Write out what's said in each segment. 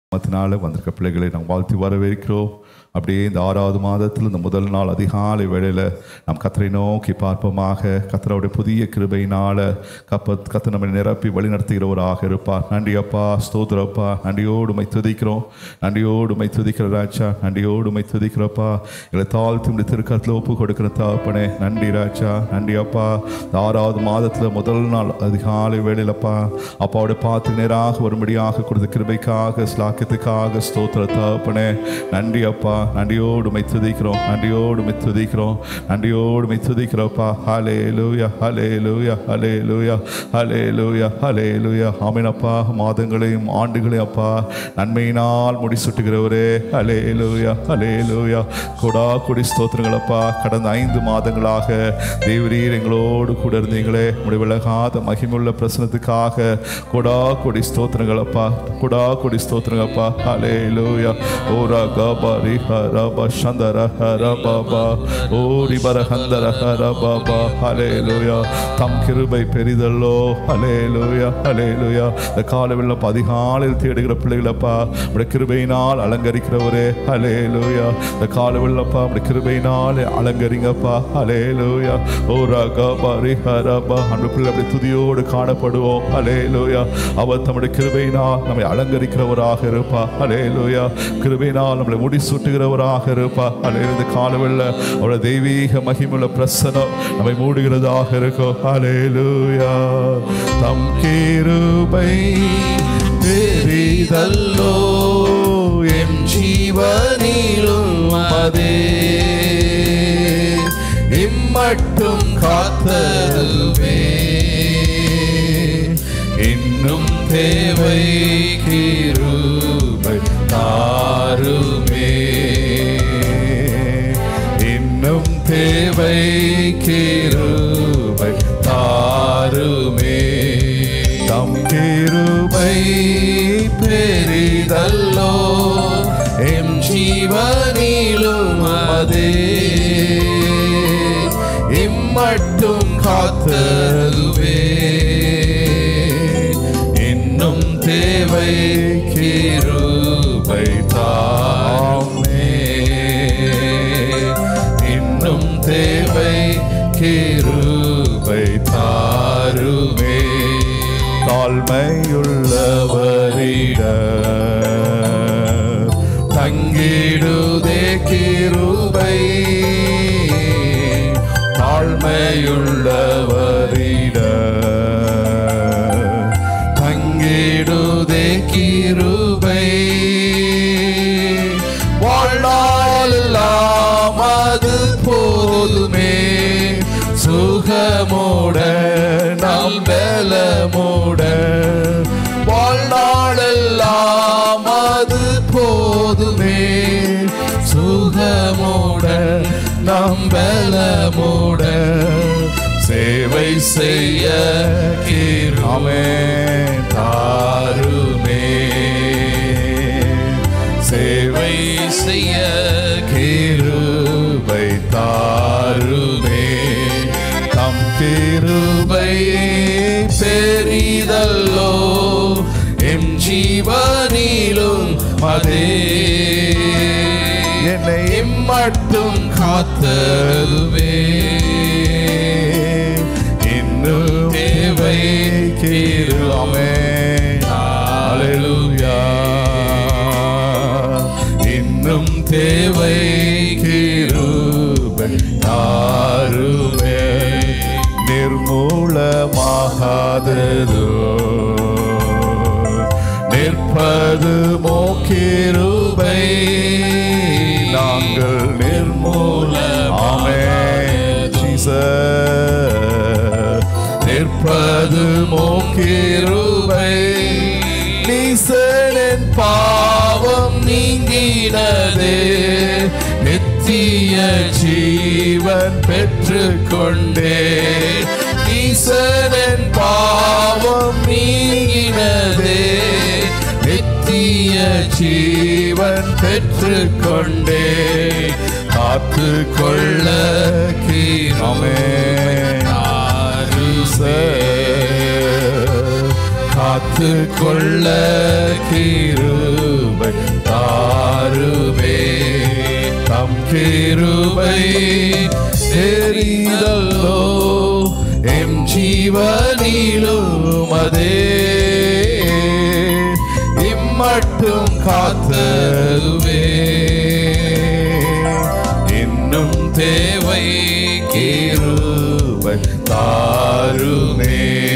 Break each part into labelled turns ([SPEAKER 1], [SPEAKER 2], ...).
[SPEAKER 1] மத்தினால வந்திருக்க பிள்ளைகளை நாங்கள் வாழ்த்தி வரவேற்கிறோம் அப்படியே இந்த ஆறாவது மாதத்தில் இந்த முதல் நாள் அதிகாலை வேளையில் நாம் கத்தரை நோக்கி பார்ப்போமாக கத்தரோடைய புதிய கிருபையினால கப்ப கத்த நம்மை நிரப்பி வழி நடத்துகிறவராக இருப்பார் நன்றி அப்பா ஸ்தோத்திரப்பா நன்றியோடு மை துதிக்கிறோம் நன்றியோடு மை துதிக்கிற ராஜா நன்றியோடு மை துதிக்கிறப்பா எங்களை தாழ்த்தி இந்த திருக்கத்தில் ஒப்பு கொடுக்கிற தாப்பனே நன்றி ராஜா நன்றி அப்பா இந்த ஆறாவது மாதத்தில் முதல் நாள் அதிகாலை வேளையிலப்பா அப்பாவோட பார்த்து நேராக வரும்படியாக கொடுத்த கிருபைக்காக ஸ்லாக்கியத்துக்காக ஸ்தோத்திர தாப்பனே நன்றி அப்பா நன்றியோடு மை துதிக்கிறோம் நன்றியோடு மை துதிக்கிறோம் நன்றியோடு மை துதிக்கிறோப்பா ஹலே லூயா ஹலே லூயா ஹலே லூயா ஹலே லூயா ஹலே லூயா ஆமீனப்பா மாதங்களையும் ஆண்டுகளையும் அப்பா நன்மையினால் முடிசூட்டுகிறவரே ஹலே லூயா ஹலே லூயா கொடா கொடி ஸ்தோத்திரங்களப்பா கடந்த ஐந்து மாதங்களாக தேவரீர் எங்களோடு கூட இருந்தீங்களே முடிவிலகாத மகிமுள்ள பிரசனத்துக்காக கொடா கொடி ஸ்தோத்திரங்களப்பா கொடா கொடி ஸ்தோத்திரங்கப்பா ஹலே லூயா ஓரா கபா ரிஹ ரப சந்தர ஹர பாபா ஓ ரிபர ஹந்தர ஹர பாபா ஹலே லூயா தம் கிருபை பெரிதல்லோ ஹலே லூயா ஹலே லூயா இந்த காலவெள்ள அதிகாலையில் தேடுகிற பிள்ளைகளப்பா உடைய கிருபையினால் அலங்கரிக்கிறவரே ஹலே லூயா இந்த காலவெள்ளப்பா உடைய கிருபையினால் அலங்கரிங்கப்பா ஹலே லூயா ஓ ரகபா ரிஹ ரபா அன்பு பிள்ளை அப்படி துதியோடு காணப்படுவோம் ஹலே லூயா அவர் தம்முடைய கிருபையினால் நம்மை அலங்கரிக்கிறவராக இருப்பா ஹலே லூயா கிருபையினால் நம்மளை முடிசூட்டுகிறவராக இருப்பா ஹலே இந்த காலவெள்ள அவருடைய தெய்வீக மகிமுள்ள பிரசனம் நம்மை மூடுகிறதாக இருக்கும் ஹலே லூயா தம் கிருபை
[SPEAKER 2] பெரிதல்லோ எம் ஜீவனிலும் அதே இம்மட்டும் காத்ததுவே இன்னும் தேவை கிருபை தாருமே இன்னும் தேவை கிருபை தாருமே
[SPEAKER 1] தம் கிருபை
[SPEAKER 2] பெரிதல்லோ எம் ஜீவனிலும் அதே இம்மட்டும் காத்ததுவே இன்னும் தேவை கிருபை தாமே இன்னும் தேவை கிருபை தாருமே
[SPEAKER 1] தாழ்மையுள்ளவரிட
[SPEAKER 2] தங்கிடுதே கிருபை தாழ்மையுள்ளவரிட தங்கிடுதே கிருபை வாழ்நாளெல்லாம் அது போதுமே சுகமோட நாம் பலமோட வாழ்நாளெல்லாம் அது போதுமே சுகமோட நாம் பலமோட சேவை செய்ய கிருமே தாருமே சேவை செய்ய கிருபை தாருமே தம் கிருபை பெரிதல்லோ எம் ஜீவனிலும் அதே என்னை மட்டும் காத்ததுவே இன்னும் தேவை கிருமே Hallelujah. இன்னும் தேவை கிருபை தாருமே
[SPEAKER 1] நிர்மூலமாகாததோ
[SPEAKER 2] நிற்பது மோக்கிருபை
[SPEAKER 1] நாங்கள் நிர்மூல ஆமே
[SPEAKER 2] நிற்பது மோக்கிருபை நீசனின் பாவம் நீங்கினதே நித்திய ஜீவன் பெற்றுக்கொண்டே ஈசனின் பாவம் நீங்கினதே நித்திய ஜீவன் பெற்றுக்கொண்டே காத்து கொள்ள கீரமே காத்து கொள்ள கிருபை
[SPEAKER 1] கிருபை தாருமே தம் கிருபை தெரிந்தல்லோ எம் ஜீவனிலும் அதே இம்மட்டும் காத்ததுவே இன்னும் தேவை கிருபை தாருமே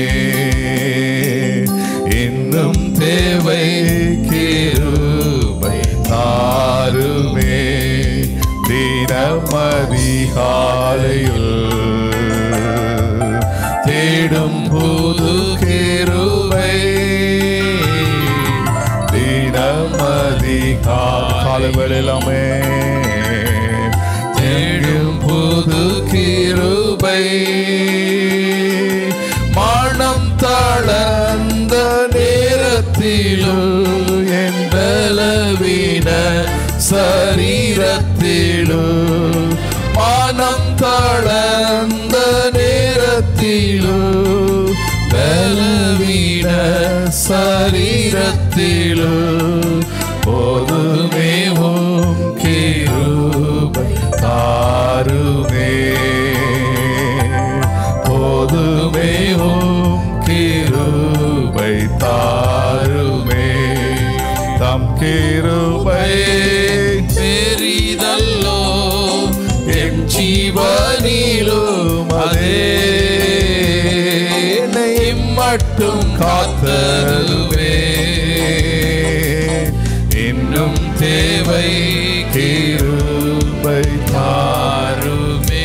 [SPEAKER 1] இன்னும் தேவை கிருபை தாருமே தினமதிகாலையில் தேடும் புது கிருபை தினமதிகா காலவெளிலமே தேடும் புது கிருபை மனம் தளர்ந்த நேரத்திலும் என் பலவீன சரீரத்திலும் மனம் தளர்ந்த நேரத்திலும் பலவீன சரீரத்திலும் போதுமேவும் கிருபை தாருமே போதுமேவும் கிருபை தாருமே தம் கிருபை
[SPEAKER 2] பெரிதல்லோ
[SPEAKER 1] எம் ஜீவனிலும் அதே என்னை மட்டும் காத்ததுவே இன்னும் தேவை கிருபை தாருமே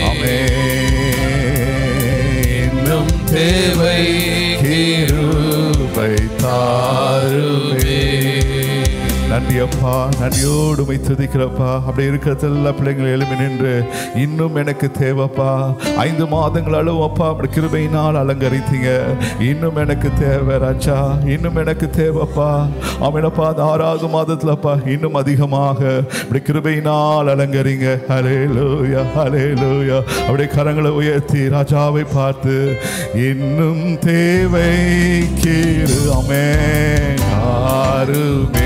[SPEAKER 1] இன்னும் தேவை கிருபை தாருமே நன்றி அப்பா நன்றியோடு உமை துதிக்கிறப்பா அப்படி இருக்கிறதெல்லாம் பிள்ளைங்கள் எழுமி நின்று இன்னும் எனக்கு தேவைப்பா ஐந்து மாதங்கள் அளவு அப்பா அப்படி கிருபையினால் அலங்கரித்தீங்க இன்னும் எனக்கு தேவை ராஜா இன்னும் எனக்கு தேவைப்பா அவனப்பா அந்த ஆறாவது மாதத்துலப்பா இன்னும் அதிகமாக இப்படி கிருபையினால் அலங்கரிங்க ஹலே லூயா ஹலே லூயா அப்படியே கரங்களை உயர்த்தி ராஜாவை பார்த்து இன்னும் தேவை கீழ் அமே ஆறுமே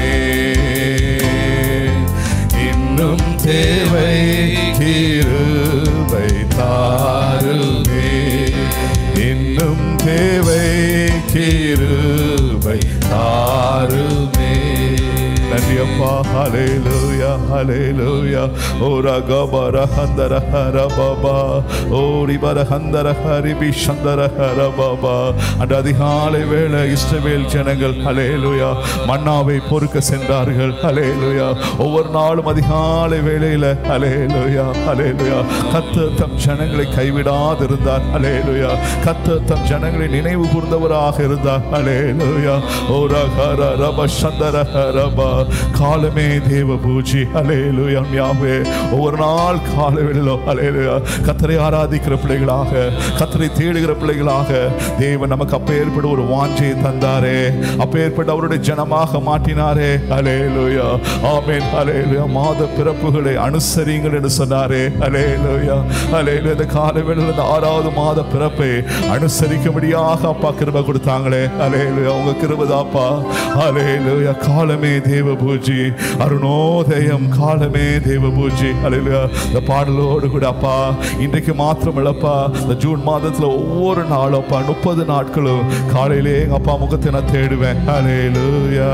[SPEAKER 1] இன்னும் தேவை கிருபை தாருமே இன்னும் தேவை கிருபை தாருமே நன்றி அப்பா ஹalleluya ஹalleluya ஓ ரகபர ஹந்தர ஹர பாபா ஓ ரிபர ஹந்தர ஹரிபி சந்தர ஹர பாபா அந்த அதிகாலை வேளை இஸ்ரவேல் ஜனங்கள் ஹalleluya மன்னாவை பொறுக்க சென்றார்கள் ஹalleluya ஒவ்வொரு நாளும் அதிகாலை வேளையில ஹalleluya ஹalleluya கர்த்தர் தம் ஜனங்களை கைவிடாதிருந்தார் ஹalleluya கர்த்தர் தம் ஜனங்களை நினைவு கூர்ந்தவராக இருந்தார் ஹalleluya ஓ ரகர ரப சந்தர ரபா காலமே தேவ பூஜி ஹalleluya யாவே ஒவ்வொரு நாள் காலவேளையிலோ ஹalleluya கர்த்தரை ஆராதிக்கிற பிள்ளைகளாக கர்த்தரை தேடுகிற பிள்ளைகளாக தேவன் நமக்கு அப்பேற்பட்ட ஒரு வாஞ்சையை தந்தாரே அப்பேற்பட்ட அவருடைய ஜனமாக மாற்றினாரே ஹalleluya ஆமென் ஹalleluya மாத பிறப்புகளை அனுசரிங்கள் என்று சொன்னாரே ஹalleluya ஹalleluya இந்த காலவேளையில் இந்த ஆறாவது மாத பிறப்பை அனுசரிக்கும்படியாக அப்பா கிருபை கொடுத்தாங்களே ஹalleluya உங்க கிருபதாப்பா ஹalleluya காலமே தேவ பூஜி அருணோதயம் காலமே தேவ பூஜி ஹalleluya இந்த பாடலோடு கூட அப்பா இன்றைக்கு மாத்திரம் இல்லப்பா இந்த ஜூன் மாதத்துல ஒவ்வொரு நாளும் அப்பா முப்பது நாட்களும் காலையிலே எங்க அப்பா முகத்தை நான் தேடுவேன் ஹalleluya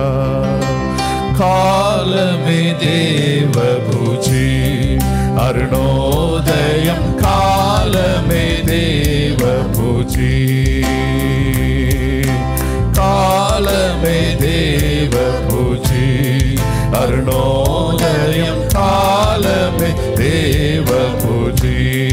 [SPEAKER 1] காலமே தேவ பூஜி அருணோதயம் காலமே தேவ பூஜி காலமே தேவ பூஜி அருணோதயம் காலமே தேவ பூஜி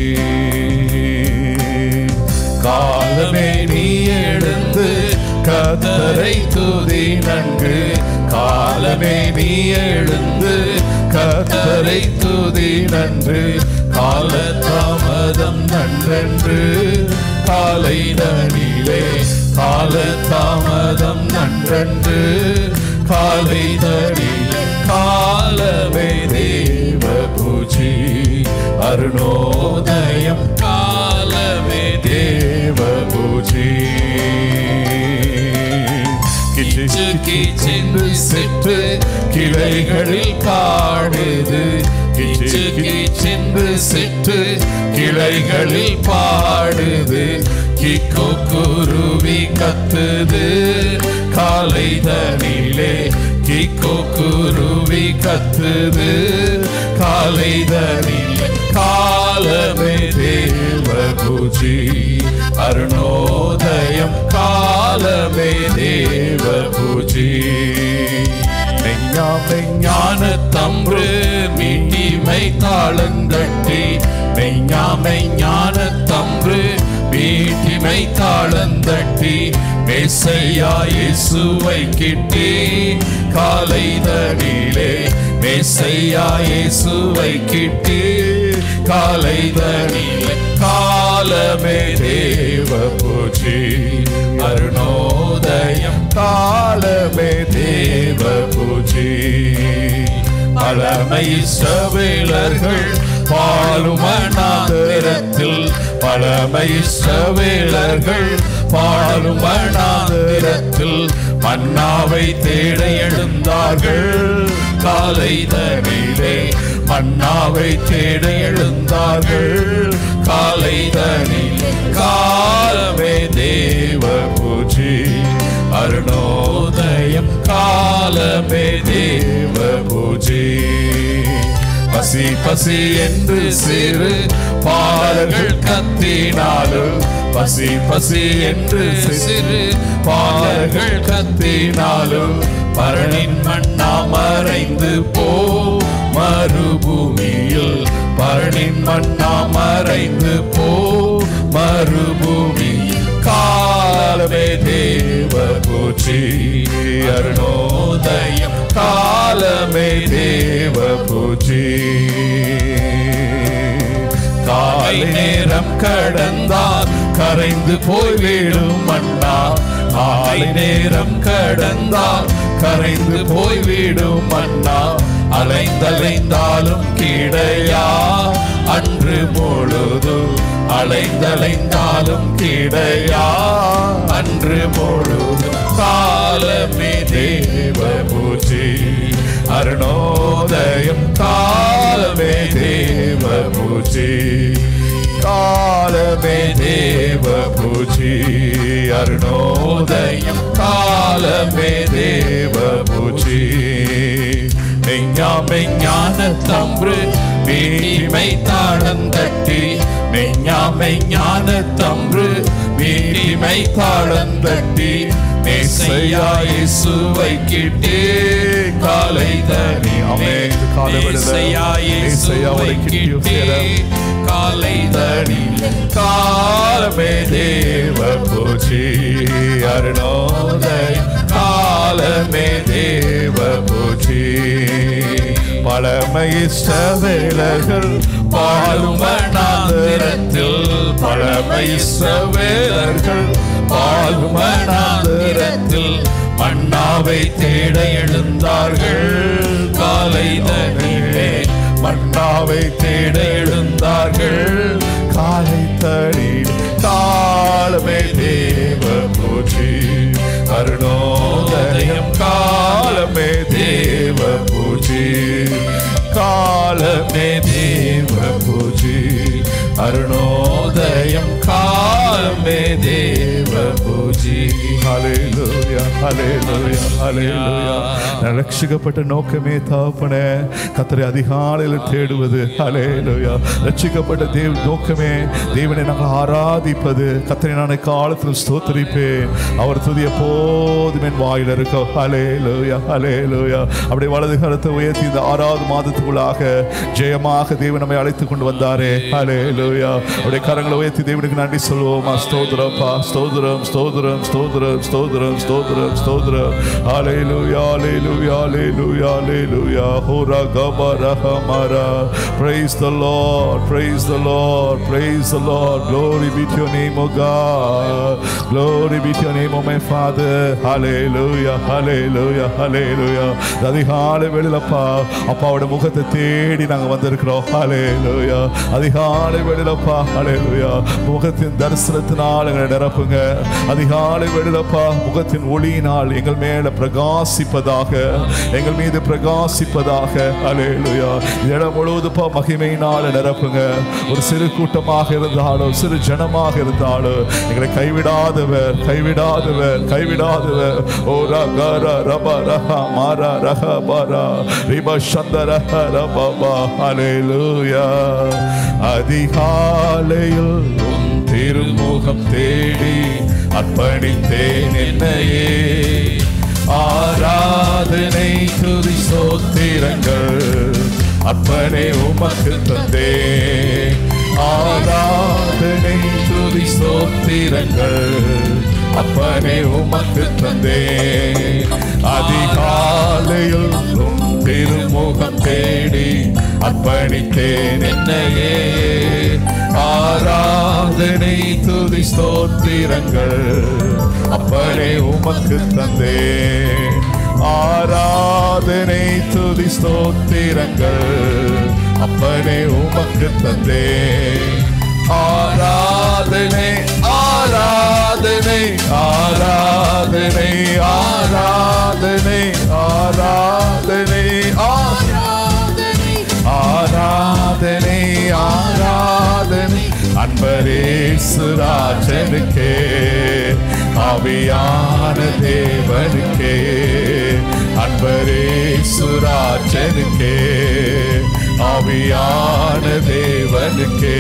[SPEAKER 1] காலமே நீ எழுந்து கத்தரை துதி நன்கு காலமே நீ எழுந்து கத்தரை துதி நன்று கால தாமதம் நன்றென்று காலை தனிலே கால தாமதம் நன்றென்று காலை தனிலே காலமே தேவ பூஜி அருணோதயம் காலமே தேவ பூஜி கிச்சு
[SPEAKER 2] கீ சென்று சென்று கிளைகளில் பாடுது கிச்சு கீ சென்று சென்று கிளைகளில் பாடுது கிக்கோ குருவி கத்துது காலை தனிலே கிக்கோ குருவி கத்துது காலை தனிலே காலமே தேவ பூஜி அருணோதயம் காலமே தேவ பூஜி மெய்ஞாமை ஞான தம்பு மீட்டிமை தாளந்தட்டி மெய்ஞாமை ஞான தம்பு மீட்டிமை தாளந்தட்டி மேசையா இயேசுவை கிட்டி காலை தனிலே மேசையா இயேசுவை கிட்டி காலை தனிலே காலமே தேவ பூஜி அருணோதயம் காலமே தேவ பூஜி பழமை சவேலர்கள் பாலுமனாந்திரத்தில் பழமை சவேலர்கள் பாலுமனாந்திரத்தில் மன்னாவை தேட எழுந்தார்கள் காலை தனிலே மன்னாவை தேட எழுந்தார்கள் காலை தனிலே காலமே தேவ பூஜி அருணோதயம் காலமே தேவ பூஜி பசி பசி என்று சிறு பாலர்கள் கத்தினாலும் பசி பசி என்று சிறு பாலர்கள் கத்தினாலும் பரணின் மண்ணா மறைந்து போ மறுபூமியில் பரணின் மண்ணா மறைந்து போ மறுபூமி காலமே தேவ பூச்சி அருணோதயம் காலமே தேவ பூச்சி காலை நேரம் கடந்தால் கரைந்து போய்விடும் மண்ணா காலை நேரம் கடந்தால் கரைந்து போய்விடும் மண்ணா அலைந்தலைந்தாலும் கிடையா அன்று முழுதும் அலைந்தலைந்தாலும் கிடையா அன்று முழுதும் காலமே தேவ பூஜை அருணோதயம் காலமே தேவ பூஜை காலமே தேவ பூஜை அருணோதயம் காலமே தேவ பூஜை மெய்ஞாமை ஞான தம்பு வீடிமை தாளம் தட்டி மெய்ஞாமை ஞான தம்பு வீடிமை தாளம் தட்டி மேசையா இயேசுவை கிட்டே காலை தனி அமே மேசையா இயேசுவை கிட்டே காலை தனி காலமே தேவ பூஜி அருணோதய காலமே தேவ பூஜி பழமை வேலர்கள் பாலும் மனாந்திரத்தில் பழமை வேலர்கள் பாலும் மனாந்திரத்தில் மன்னாவை தேட எழுந்தார்கள் காலை தனிலே மன்னாவை தேட எழுந்தார்கள் காலை தனி காலமே தேவ பூஜி அருணோதயம் காலமே தேவ பூஜி காலமே தேவ பூஜி அருணோதயம் காலமே தேவ பூஜி
[SPEAKER 1] ஹalleluya ஹalleluya ஹalleluya ரட்சிக்கப்பட்ட நோக்கமே தகப்பனே கத்தரை அதிகாலையில் தேடுவது ஹalleluya ரட்சிக்கப்பட்ட தேவ நோக்கமே தேவனை நாங்கள் ஆராதிப்பது கத்தரை நான் காலத்தில் ஸ்தோத்திரிப்பேன் அவர் துதிய போதும் என் வாயில் இருக்க ஹalleluya ஹalleluya அப்படியே வலது கரத்தை உயர்த்தி இந்த ஆறாவது மாதத்துக்குள்ளாக ஜெயமாக தேவன் நம்மை அழைத்து கொண்டு வந்தாரே ஹalleluya அப்படியே கரங்களை உயர்த்தி தேவனுக்கு நன்றி சொல்வோமா ஸ்தோத்திரப்பா ஸ்தோத்திரம் ஸ்தோத்திரம் ஸ்தோத்திரம் ஸ்தோத்திரம் ஸ்தோத்திரம் ஸ்தோத்திரம் ஹalleluya ஹalleluya ஹalleluya ஹalleluya Hora கபர ஹமரா praise the lord praise the lord praise the lord glory be to your name o god glory be to your name o my father hallelujah hallelujah hallelujah அதிகாலை வேளையிலப்பா அப்பாவோட முகத்தை தேடி நாங்க வந்திருக்கிறோம் ஹalleluya அதிகாலை வேளையிலப்பா ஹalleluya முகத்தின் தரிசனத்தினால் எங்களை நிரப்புங்க அதிகாலை வேளையிலப்பா முகத்தின் ஒளியினால் எங்கள் மேல பிரகாசிப்பதாக எங்கள் மீது பிரகாசிப்பதாக அலேலுயா இடம் முழுவதுப்பா மகிமையினால் நிரப்புங்க ஒரு சிறு கூட்டமாக இருந்தாலும் சிறு ஜனமாக இருந்தாலும் எங்களை கைவிடாதவர் கைவிடாதவர் கைவிடாதவர் ஓ ரக ர ரப ரஹ மாரா ரஹ பரா ரிப சந்த ரஹ ரபபா அலேலுயா அதிகாலையில் உன் திருமுகம் தேடி அர்ப்பணித்தேன் என்னையே ஆராதனை துதி சோத்திரங்கள் அப்பனே உமக்கு தந்தே ஆராதனை துதி சோத்திரங்கள் அப்பனே உமக்கு தந்தே அதிகாலையில் உம் திருமுகம் தேடி அர்ப்பணித்தேன் என்னையே ஆராதனை துதி ஸ்தோத்திரங்கள் அப்பனே உமக்கு தந்தே ஆராதனை துதி ஸ்தோத்திரங்கள் அப்பனே உமக்கு தந்தே ஆராதனை ஆராதனை ஆராதனை ஆராதனை ஆராதனை ஆராதனை ஆராதனை ஆராதனை அன்பரே சுராஜனுக்கே ஆவியான தேவனுக்கே அன்பரே சுராஜனுக்கே ஆவியான தேவனுக்கே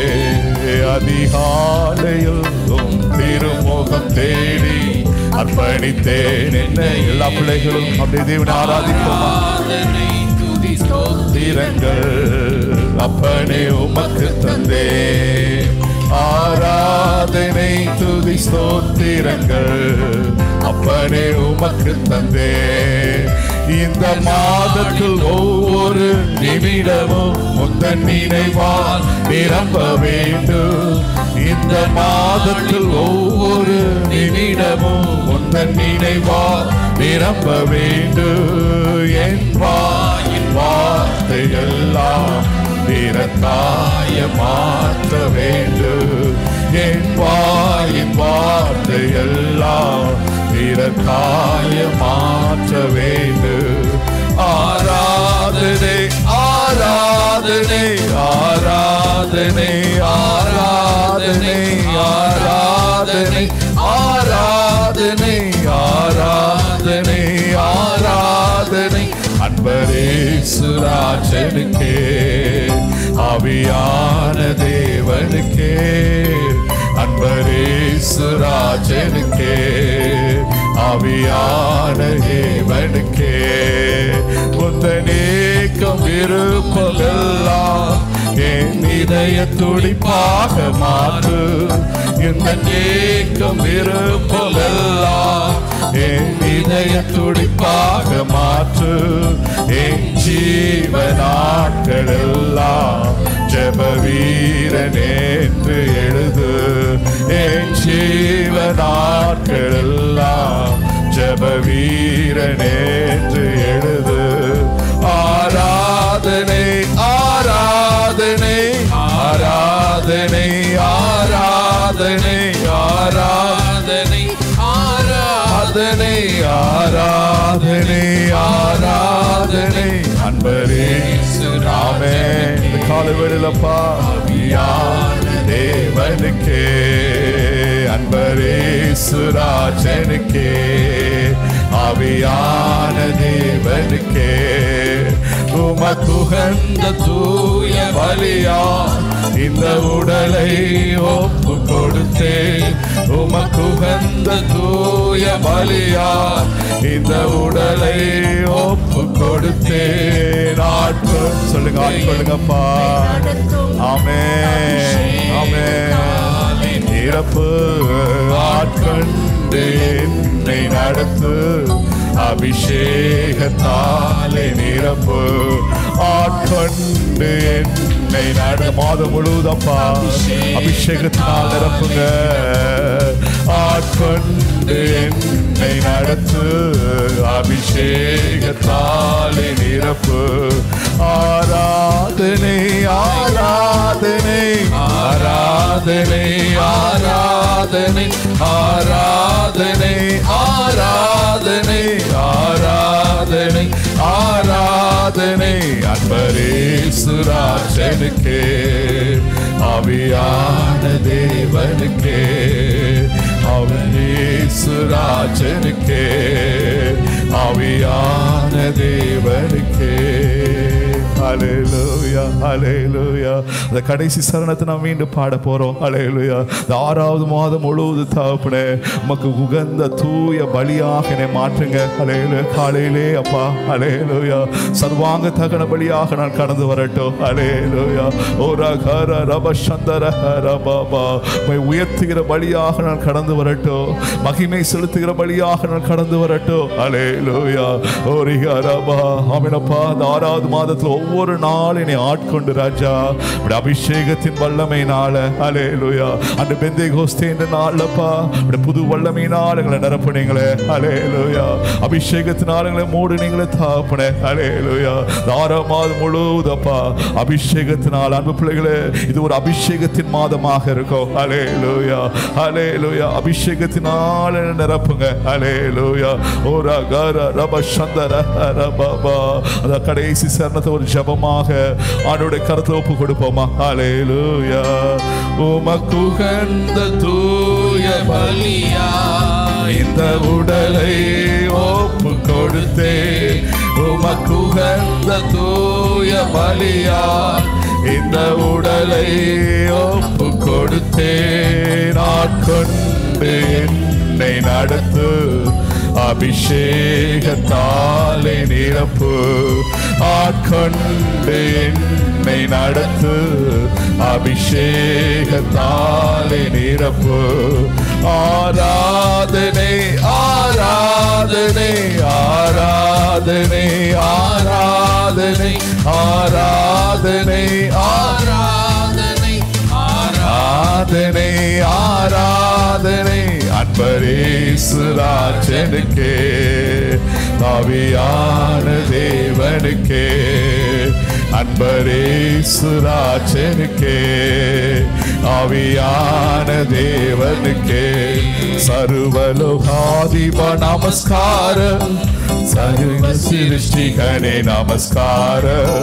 [SPEAKER 1] அதிகாலையில் உம் திருமுகம் தேடி அர்ப்பணித்தேன் என்ன எல்லா பிள்ளைகளும் அப்படி தேவனை ஆராதிப்போமா
[SPEAKER 2] ஆராதனை துதி
[SPEAKER 1] ஸ்தோத்திரங்கள் அப்பனே உமக்கு தந்தே ஆராதனை துதி ஸ்தோத்திரங்கள் அப்பனே உமக்கு தந்தே இந்த மாதத்தில் ஒவ்வொரு நிமிடமும் முந்தன் நினைவால் நிரம்ப வேண்டும் இந்த மாதத்தில் ஒவ்வொரு நிமிடமும் முந்தன் நினைவால் நிரம்ப வேண்டும் என் வாயின் வார்த்தையெல்லாம் நிறத்தாய மாற்ற வேண்டும் என் வாயின் வார்த்தையெல்லாம் நிறத்தாய மாற்ற வேண்டும் ஆராதனை ஆராதனை ஆராதனை ஆராதனை ஆராதனை ஆராதனை ஆராதனை ஆராதனை அன்பரே சுராஜனுக்கே ஆவியான தேவனுக்கே அன்பரே சுராஜனுக்கே ஆவியான தேவனுக்கே முந்தனேக்கம் விருப்பமெல்லாம் என் இதய துடிப்பாக மாற்று இந்த ஏக்கம் விருப்பமெல்லாம் என் இதய துடிப்பாக மாற்று என் ஜீவ நாட்களெல்லாம் ஜப வீரன் என்று எழுது என் ஜீவ நாட்களெல்லாம் ஜப வீரன் என்று எழுது ஆராதனை ஆராதனை ஆராதனை ஆராதனை ஆராதனை ஆராதனை ஆராதனை ஆராதனை அன்பரே சுராமே இந்த கால வேடலப்பா தேவனுக்கே அன்பரே சுராஜனுக்கே ஆவியான தேவனுக்கே உமக்குகந்த தூய பலியா இந்த உடலை ஒப்பு கொடுத்தேன் உமக்குகந்த தூய பலியா இந்த உடலை ஒப்பு கொடுத்தேன் ஆட்கள் சொல்லுங்க ஆட்கொள்ளுங்கப்பா ஆமே ஆமே இறப்பு ஆட்கொண்டு என்னை நடத்து அபிஷேகத்தாலே நிரப்பு ஆட்கொண்டு என்னை நட மாதம் முழுவதப்பா அபிஷேகத்தினால் நிரப்புங்க ஆட்கொண்டு என்னை நடத்து அபிஷேகத்தாலே நிரப்பு ஆராதனை ஆராதனை ஆராதனை ஆராதனை ஆராதனை ஆராதனை ஆராதனை ஆராதனை அன்பரே சுராஜனுக்கே அவியான தேவனுக்கே அவனே சுராஜனுக்கே அவியான தேவனுக்கே ஹalleluya ஹalleluya அந்த கடைசி சரணத்தை நாம் மீண்டும் பாட போறோம் ஹalleluya இந்த ஆறாவது மாதம் முழுவது தகப்பனே உமக்கு உகந்த தூய பலியாக என்னை மாற்றுங்க ஹalleluya காலையிலே அப்பா ஹalleluya சர்வாங்க தகன பலியாக நான் கடந்து வரட்டும் ஹalleluya ஓரா கர ரப சந்தர ரபாபா உம்மை உயர்த்துகிற பலியாக நான் கடந்து வரட்டும் மகிமை செலுத்துகிற பலியாக நான் கடந்து வரட்டும் ஹalleluya ஓரிகா ரபா ஆமெனப்பா இந்த ஆறாவது மாதத்துல ஒவ்வொரு நாளும் என்னை ஆட்கொண்டு ராஜா உடைய அபிஷேகத்தின் வல்லமையினால ஹalleluya அந்த பெந்தை கோஸ்தே என்ற நாள்லப்பா உடைய புது வல்லமையினால எங்களை நிரப்புனீங்களே ஹalleluya அபிஷேகத்தினால எங்களை மூடுனீங்களே தாப்பனே ஹalleluya இந்த ஆறாம் மாதம் முழுவதப்பா அபிஷேகத்தினால் அன்பு பிள்ளைகளே இது ஒரு அபிஷேகத்தின் மாதமாக இருக்கும் ஹalleluya ஹalleluya அபிஷேகத்தினால என்னை நிரப்புங்க ஹalleluya ஓரா கர ரப சந்தர ரபாபா அந்த கடைசி சரணத்தை ஒரு ஜெபமாக ஆண்டோட கருத்துல ஒப்பு கொடுப்போமா ஹalleluya உமக்கு உகந்த தூய பலியா இந்த உடலை ஒப்பு கொடுத்தே உமக்கு உகந்த தூய பலியா இந்த உடலை ஒப்பு கொடுத்தே நாட்கொண்டு என்னை நடத்து அபிஷேகத்தாலே நிரப்பு ஆட்கொண்டு என்னை நடத்து அபிஷேகத்தாலே நிரப்பு ஆராதனை ஆராதனை ஆராதனை ஆராதனை ஆராதனை ஆராதனை ஆராதனை ஆராதனை அன்பரே சுராஜனுக்கே ஆவியான தேவனுக்கே அன்பரே சுராஜனுக்கே ஆவியான தேவனுக்கே சர்வலோகாதிப நமஸ்காரம் சர்வ சிருஷ்டிகனே நமஸ்கார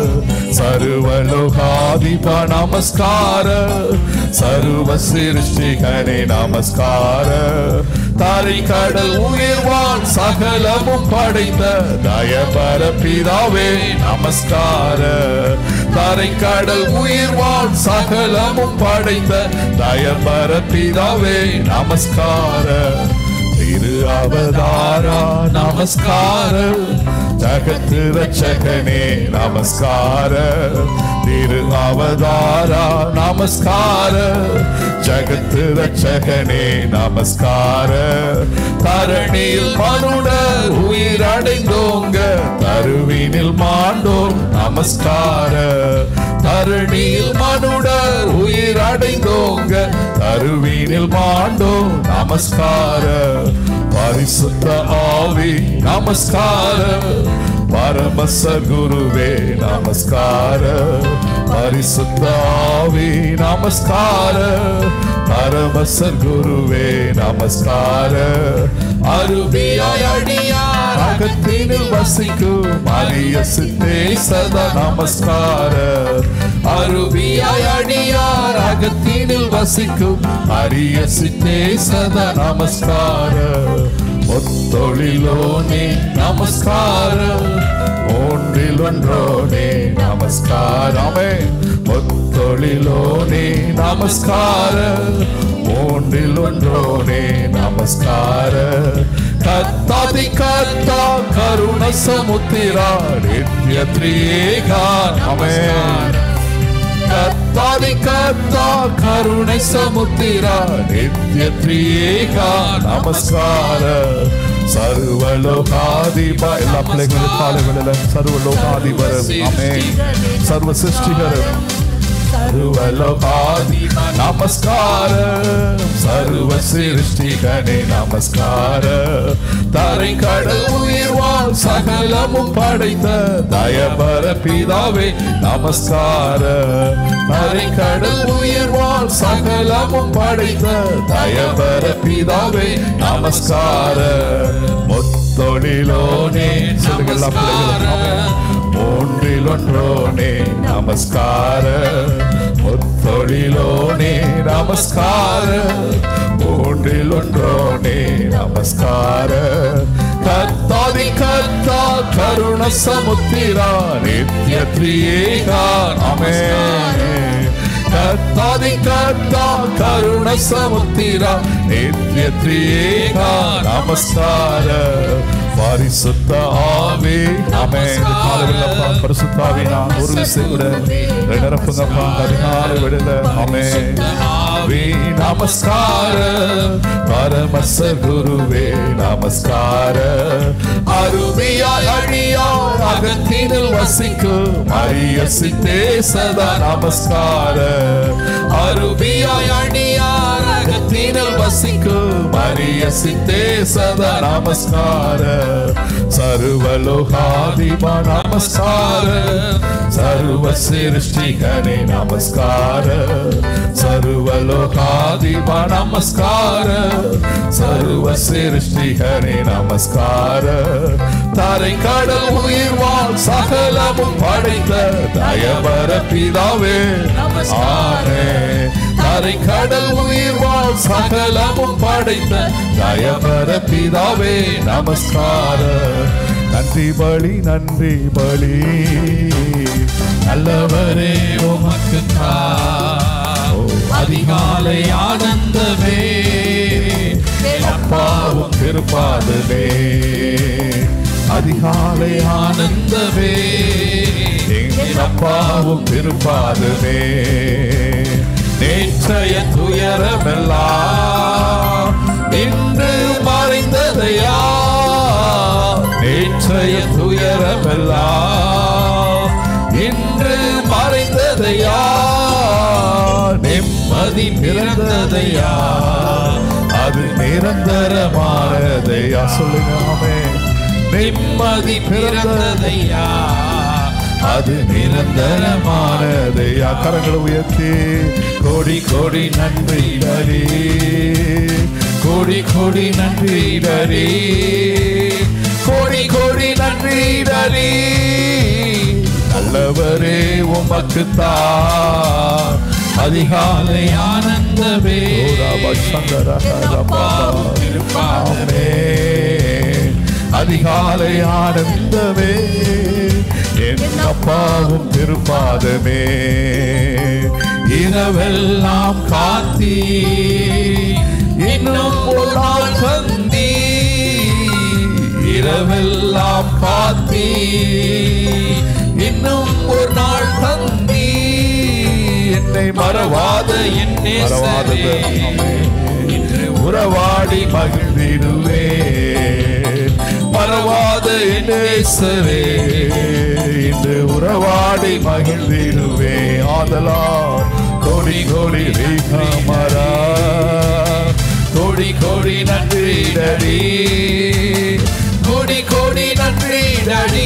[SPEAKER 1] சர்வலோகாதிப நமஸ்கார சர்வ சிருஷ்டிகனே நமஸ்கார தாரை கடல் உயர்வான் சகலமும் படைத்த தயபர பிதாவே நமஸ்கார தாரை கடல் உயிர்வான் சகலமும் படைத்த தயபர பிதாவே நமஸ்கார திரு அவதாரா நமஸ்கார ஜகத்து ரட்சகனே நமஸ்கார திரு அவதாரா நமஸ்கார ஜகத்து ரட்சகனே நமஸ்கார தரணியில் மனுடர் உயிரடைந்தோங்க தருவினில் மாண்டோம் நமஸ்கார தரணியில் மனுடர் உயிரடைந்தோங்க தருவினில் மாண்டோம் நமஸ்கார பரிசுத்த ஆவி நமஸ்கார பரமச குருவே நமஸ்கார பரிசுத்த ஆவி நமஸ்கார பரமச குருவே நமஸ்கார அருவியாய் அடியார் அகத்தினில் வசிக்கும் அரிய சித்தே சதா நமஸ்கார அருவியாய் அடியார் அகத்தினில் வசிக்கும் அரிய சித்தே சதா நமஸ்கார ஒத்தொழிலோனே நமஸ்கார மூன்றில் ஒன்றோனே நமஸ்காரமே ஒத்தொழிலோனே நமஸ்கார மூன்றில் ஒன்றோனே நமஸ்கார கத்தாதி கத்தா கருண சமுத்திரா நித்ய திரியேகா அமேன் கத்தாதி கத்தா கருணை சமுத்திரா நித்ய திரியேகா நமஸ்கார சர்வலோகாதிப எல்லா பிள்ளைகளும் காலைகளில் சர்வலோகாதிபரம் அமே சர்வ சிருஷ்டிகரம் ಸರ್ವಲೋಕಾಧಿಪ ನಮಸ್ಕಾರ ಸರ್ವ சிருஷ்டிகனே நமஸ்கார தரை கடல் உயிர் வாழ் சகலமும் படைத்த தயபர பிதாவே நமஸ்கார தரை கடல் உயிர் வாழ் சகலமும் படைத்த தயபர பிதாவே நமஸ்கார முத்தொழிலோனே சொல்லுங்க எல்லா பிள்ளைகளும் ஆமென். மூன்றில் ஒன்றோனே நமஸ்கார முத்தொழிலோனே நமஸ்கார மூன்றில் ஒன்றோனே நமஸ்கார கத்தாதி கத்தா கருண சமுத்திரா நித்ய திரியேகா ஆமே கத்தாதி கத்தா கருண சமுத்திரா நித்ய திரியேகா நமஸ்கார பரிசுத்த ஆவே ஆமே இந்த காலவில்லப்பா பரிசுத்த ஆவி நான் ஒரு விசை கூட நிரப்புங்கப்பா அதிகாலை விடல ஆமே ஆவே நமஸ்கார பரமச குருவே நமஸ்கார அருமையாய் அழியாய் அகத்தினில் வசிக்கும் அரிய சித்தே சதா நமஸ்கார அருமையாய் அழியார் அகத்தினில் வசிக்கும் அரிய சித்தே சதா நமஸ்கார சர்வலோகாதிப நமஸ்கார சர்வ சிருஷ்டிகனே நமஸ்கார சர்வலோகாதிப நமஸ்கார சர்வ சிருஷ்டிகனே நமஸ்கார தரை கடல் உயிர் வாழ் சகலமும் படைத்த தயவர பிதாவே ஆமே தரை கடல் உயிர் வாழ் சகலமும் படைத்த தயவர பிதாவே நமஸ்கார நன்றி பலி நன்றி பலி நல்லவரே
[SPEAKER 2] உமக்கு அதிகாலை ஆனந்தமே
[SPEAKER 1] அப்பாவும் திருப்பாதமே அதிகாலை
[SPEAKER 2] ஆனந்தமே
[SPEAKER 1] எங்கள் அப்பாவும் திருப்பாதமே நேற்றைய துயரமெல்லாம் இன்று மறைந்ததையா நேற்றைய துயரமெல்லாம் இன்று மறைந்ததையா நிம்மதி பிறந்ததையா அது நிரந்தரமானதையா சொல்லுங்க ஆமே நிம்மதி பிறந்ததையா அது நிரந்தரமானதையா கரங்களை உயர்த்தி கோடி கோடி நன்றி டரி கோடி கோடி நன்றி டரி கோடி கோடி நன்றி டரி நல்லவரே உமக்கு தான் அதிகாலை
[SPEAKER 2] ஆனந்தமே
[SPEAKER 1] ஆமே அதிகாலை ஆனந்தமே என் அப்பாவும் திருப்பாதமே இரவெல்லாம் காத்தி இன்னும் ஒரு நாள் தந்தி இரவெல்லாம் காத்தி இன்னும் ஒரு நாள் தந்தி என்னை மறவாத என்
[SPEAKER 2] நேசரே,
[SPEAKER 1] இன்று உறவாடி மகிழ்ந்திடுவே மறவாத என் நேசரே இன்று உறவாடி மகிழ்ந்திடுவே ஆதலா கோடி கோடி ரீகமரா கோடி கோடி நன்றி டடி கோடி கோடி நன்றி டடி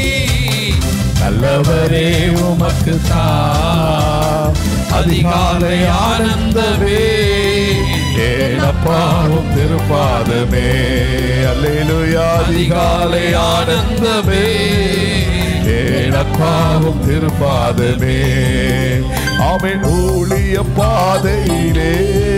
[SPEAKER 1] நல்லவரே உமக்கு தான் அதிகாலை ஆனந்தமே ஏனப்பாவும் திருப்பாதமே அல்லேலுயா அதிகாலை ஆனந்தமே ஏனப்பாவும் திருப்பாதமே அவன் ஊழிய பாதையிலே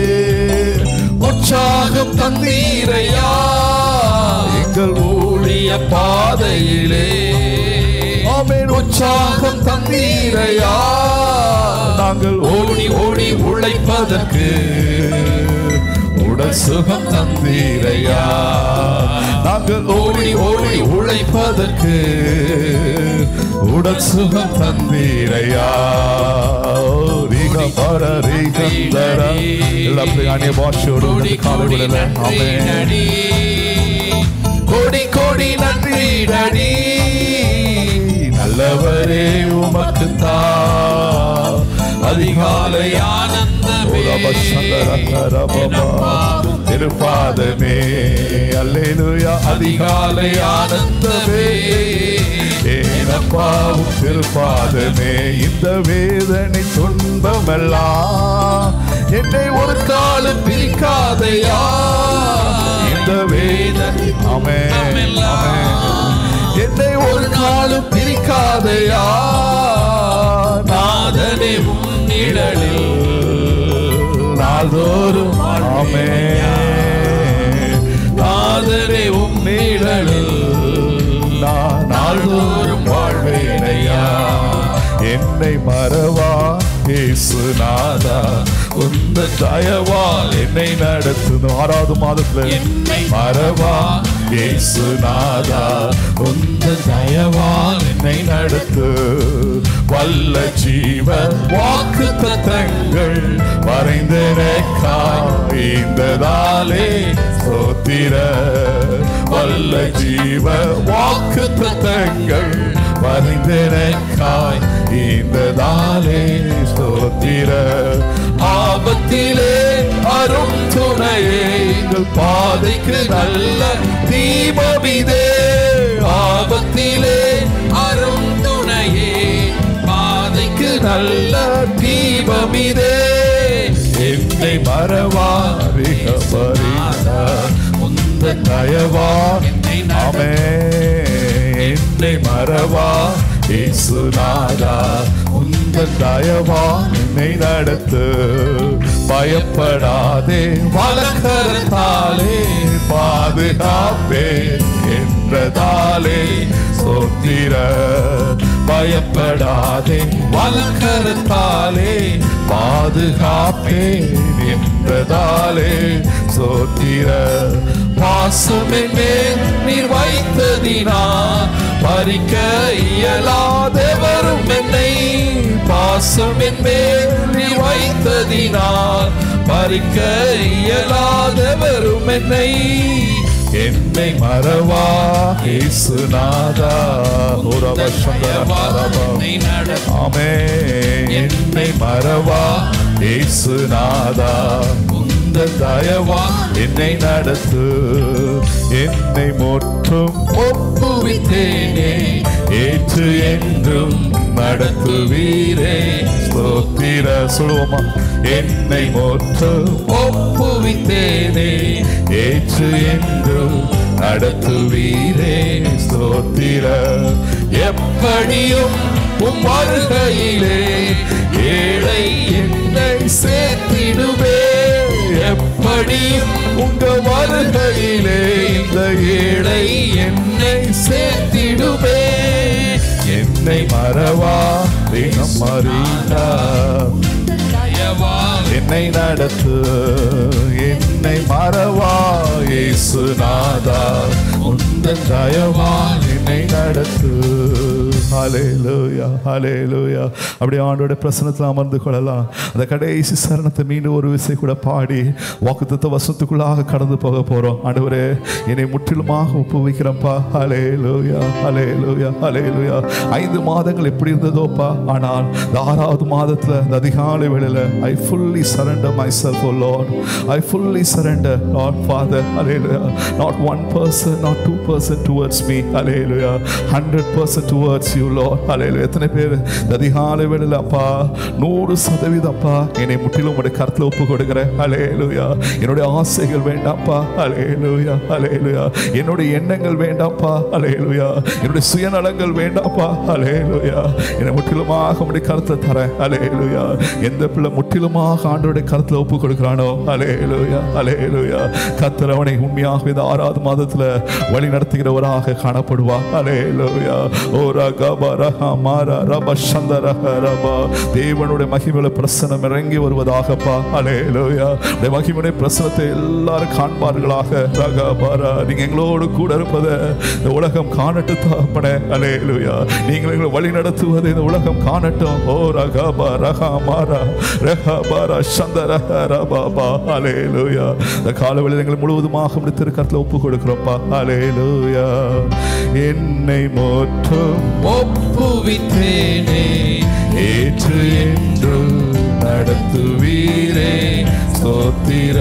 [SPEAKER 1] உற்சாகம் தந்தீரையா எங்கள் ஊழிய பாதையிலே ஆமென் உற்சாகம் தந்தீரையா நாங்கள் ஓடி ஓடி உழைப்பதற்கு உடல் சுகம் தந்தீரையா நாங்கள் ஓடி ஓடி உழைப்பதற்கு உடல் சுகம் தந்தீரையா ரீக பர ரீகந்தர எல்லா பிள்ளைங்க பாஷோடு
[SPEAKER 2] கோடி கோடி நன்றி நடி
[SPEAKER 1] கோடி கோடி நன்றி நடி நல்லவரே உமக்கு தான் திருப்பாதமே அல்லேலூயா அதிகாலை ஆனந்தமே ஏனப்பாவும் திருப்பாதமே இந்த வேதனை துன்பமெல்லாம் என்னை ஒரு காலம் பிரிக்காதையா இந்த வேதனை அமே என்னை ஒரு காலம் பிரிக்காதையா நாதனே
[SPEAKER 2] நிழலில்
[SPEAKER 1] நாள்தோறும் ஆமே
[SPEAKER 2] நாதரே உம் நிழலில்
[SPEAKER 1] நான் நாள்தோறும் வாழ்வேனையா என்னை மறவா இயேசுநாதா உந்த தயவால் என்னை நடத்தும் ஆறாவது மாதத்துல
[SPEAKER 2] என்னை
[SPEAKER 1] மறவா இயேசுநாதா உந்த தயவால் என்னை நடத்து வல்ல ஜீவ வாக்கு தத்தங்கள் வரைந்தனக்காய்ந்ததாலே சோத்திர வல்ல ஜீவ வாக்கு தத்தங்கள் வரைந்தனக்காய் இந்ததாலே ஸ்தோத்திர ஆபத்திலே அரும் துணையே எங்கள் பாதைக்கு நல்ல தீபமிதே ஆபத்திலே
[SPEAKER 2] அரும் துணையே பாதைக்கு
[SPEAKER 1] நல்ல தீபமிதே என்னை மறவா மிகபரிதா உந்த தயவா ஆமே என்னை மறவா இயேசுநாதா உந்த தயவா என்னை நடத்து பயப்படாதே வழக்கரத்தாலே பாதுகாப்பே என்றதாலே சோத்திர பயப்படாதே வழக்கரத்தாலே பாதுகாப்பே என்றதாலே சோத்திர பாசமின் மேல் நீர் வைத்ததினா பறிக்க இயலாதவரும் என்னை பாசமின் மேல் நீர் வைத்ததினால் பறிக்க இயலாதவரும் என்னை என்னை மறவா இயேசுநாதா உறவசந்தரபா
[SPEAKER 2] என்னை நடத்தும்
[SPEAKER 1] ஆமே என்னை மறவா இயேசுநாதா உந்த தயவா என்னை நடத்து என்னை முற்றும் ஒப்புவித்தேனே ஏற்று என்றும் நடத்துவீரே ஸ்தோத்திர சொல்லுவோமா என்னை முற்றும் ஒப்புவித்தேனே ஏற்று என்றும் நடத்துவீரே ஸ்தோத்திர எப்படியும் உம் வருகையிலே ஏழை என்னை சேர்த்திடுவே எப்படியும் உங்க வருகையிலே இந்த ஏழை என்னை சேர்த்திடுவே என்னை மறவா தினம் மறிந்தா
[SPEAKER 2] தயவால்
[SPEAKER 1] என்னை நடத்து என்னை மறவா இயேசுநாதா உந்தன் தயவா என்னை நடத்து ஹalleluya ஹalleluya அப்படியே ஆண்டோட பிரசன்னத்தில் அமர்ந்து கொள்ளலாம் அந்த கடைசி சரணத்தை மீண்டும் ஒரு விசை கூட பாடி வாக்குத்தத்த வசனத்துக்குள்ளாக கடந்து போக போறோம் ஆண்டவரே என்னை முற்றிலுமாக ஒப்புவிக்கிறேன்ப்பா ஹalleluya ஹalleluya ஹalleluya ஐந்து மாதங்கள் எப்படி இருந்ததோப்பா ஆனால் இந்த ஆறாவது மாதத்துல இந்த அதிகாலை வேளையில I fully surrender my self O Lord I fully surrender Lord Father hallelujah not one person not two person towards me hallelujah hundred percent towards you Lord hallelujah எத்தனை பேர் இந்த அதிகாலை வேளையில அப்பா நூறு சதவீதம் அப்பா என்னை முற்றிலும் உடைய கருத்துல ஒப்பு கொடுக்கிறேன் ஹalleluya என்னுடைய ஆசைகள் வேண்டாம்ப்பா ஹalleluya ஹalleluya என்னுடைய எண்ணங்கள் வேண்டாம்ப்பா ஹalleluya என்னுடைய சுயநலங்கள் வேண்டாம்ப்பா ஹalleluya என்னை முற்றிலுமாக உடைய கருத்தை தரேன் ஹalleluya எந்த பிள்ளை முற்றிலுமாக ஆண்டோடைய கருத்துல ஒப்பு கொடுக்கிறானோ ஹalleluya ஹalleluya கர்த்தர் அவனை உண்மையாக இந்த ஆறாவது மாதத்துல வழி நடத்துகிறவராக காணப்படுவா ஹalleluya ஓ ரகப ரஹமார ரப சந்தர ரபா தேவனுடைய மகிமையுள்ள பிரசனம் இறங்கி வருவதாகப்பா ஹalleluya உடைய மகிமையுடைய பிரசனத்தை எல்லாரும் காண்பார்களாக ரகபர நீங்க எங்களோடு கூட இருப்பதை இந்த உலகம் காணட்டும் தகப்பனே ஹalleluya நீங்கள் எங்களை வழி நடத்துவதை இந்த உலகம் காணட்டும் ஓ ரகப ரஹமார ரஹபர சந்தர ரபா ஹalleluya இந்த காலவெளியில் எங்களை முழுவதுமாக உடைய திருக்கரத்தில் ஒப்பு கொடுக்கிறோம்ப்பா ஹalleluya என்னை மோற்றும்
[SPEAKER 2] ஒப்புவித்தேனே
[SPEAKER 1] ஏற்று என்று நடத்துவீரே ஸ்தோத்திர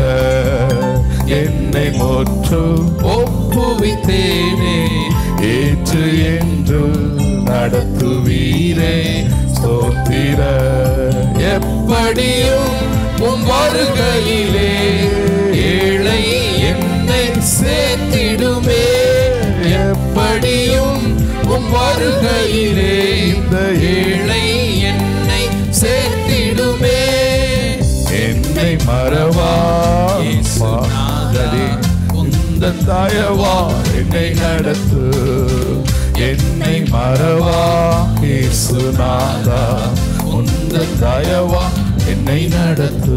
[SPEAKER 1] என்னை முற்றும்
[SPEAKER 2] ஒப்புவித்தேனே
[SPEAKER 1] ஏற்று என்று நடத்துவீரே ஸ்தோத்திர
[SPEAKER 2] எப்படியும் உம் வருகையிலே ஏழை என்னை சேர்த்திடுமே எப்படியும் உம் வருகையிலே
[SPEAKER 1] இந்த
[SPEAKER 2] ஏழை என்னை சேர்த்திடுமே
[SPEAKER 1] என்னை மறவா
[SPEAKER 2] இயேசுநாதா,
[SPEAKER 1] உந்த தயவா என்னை நடத்து என்னை மறவா இயேசுநாதா உந்த தயவா என்னை நடத்து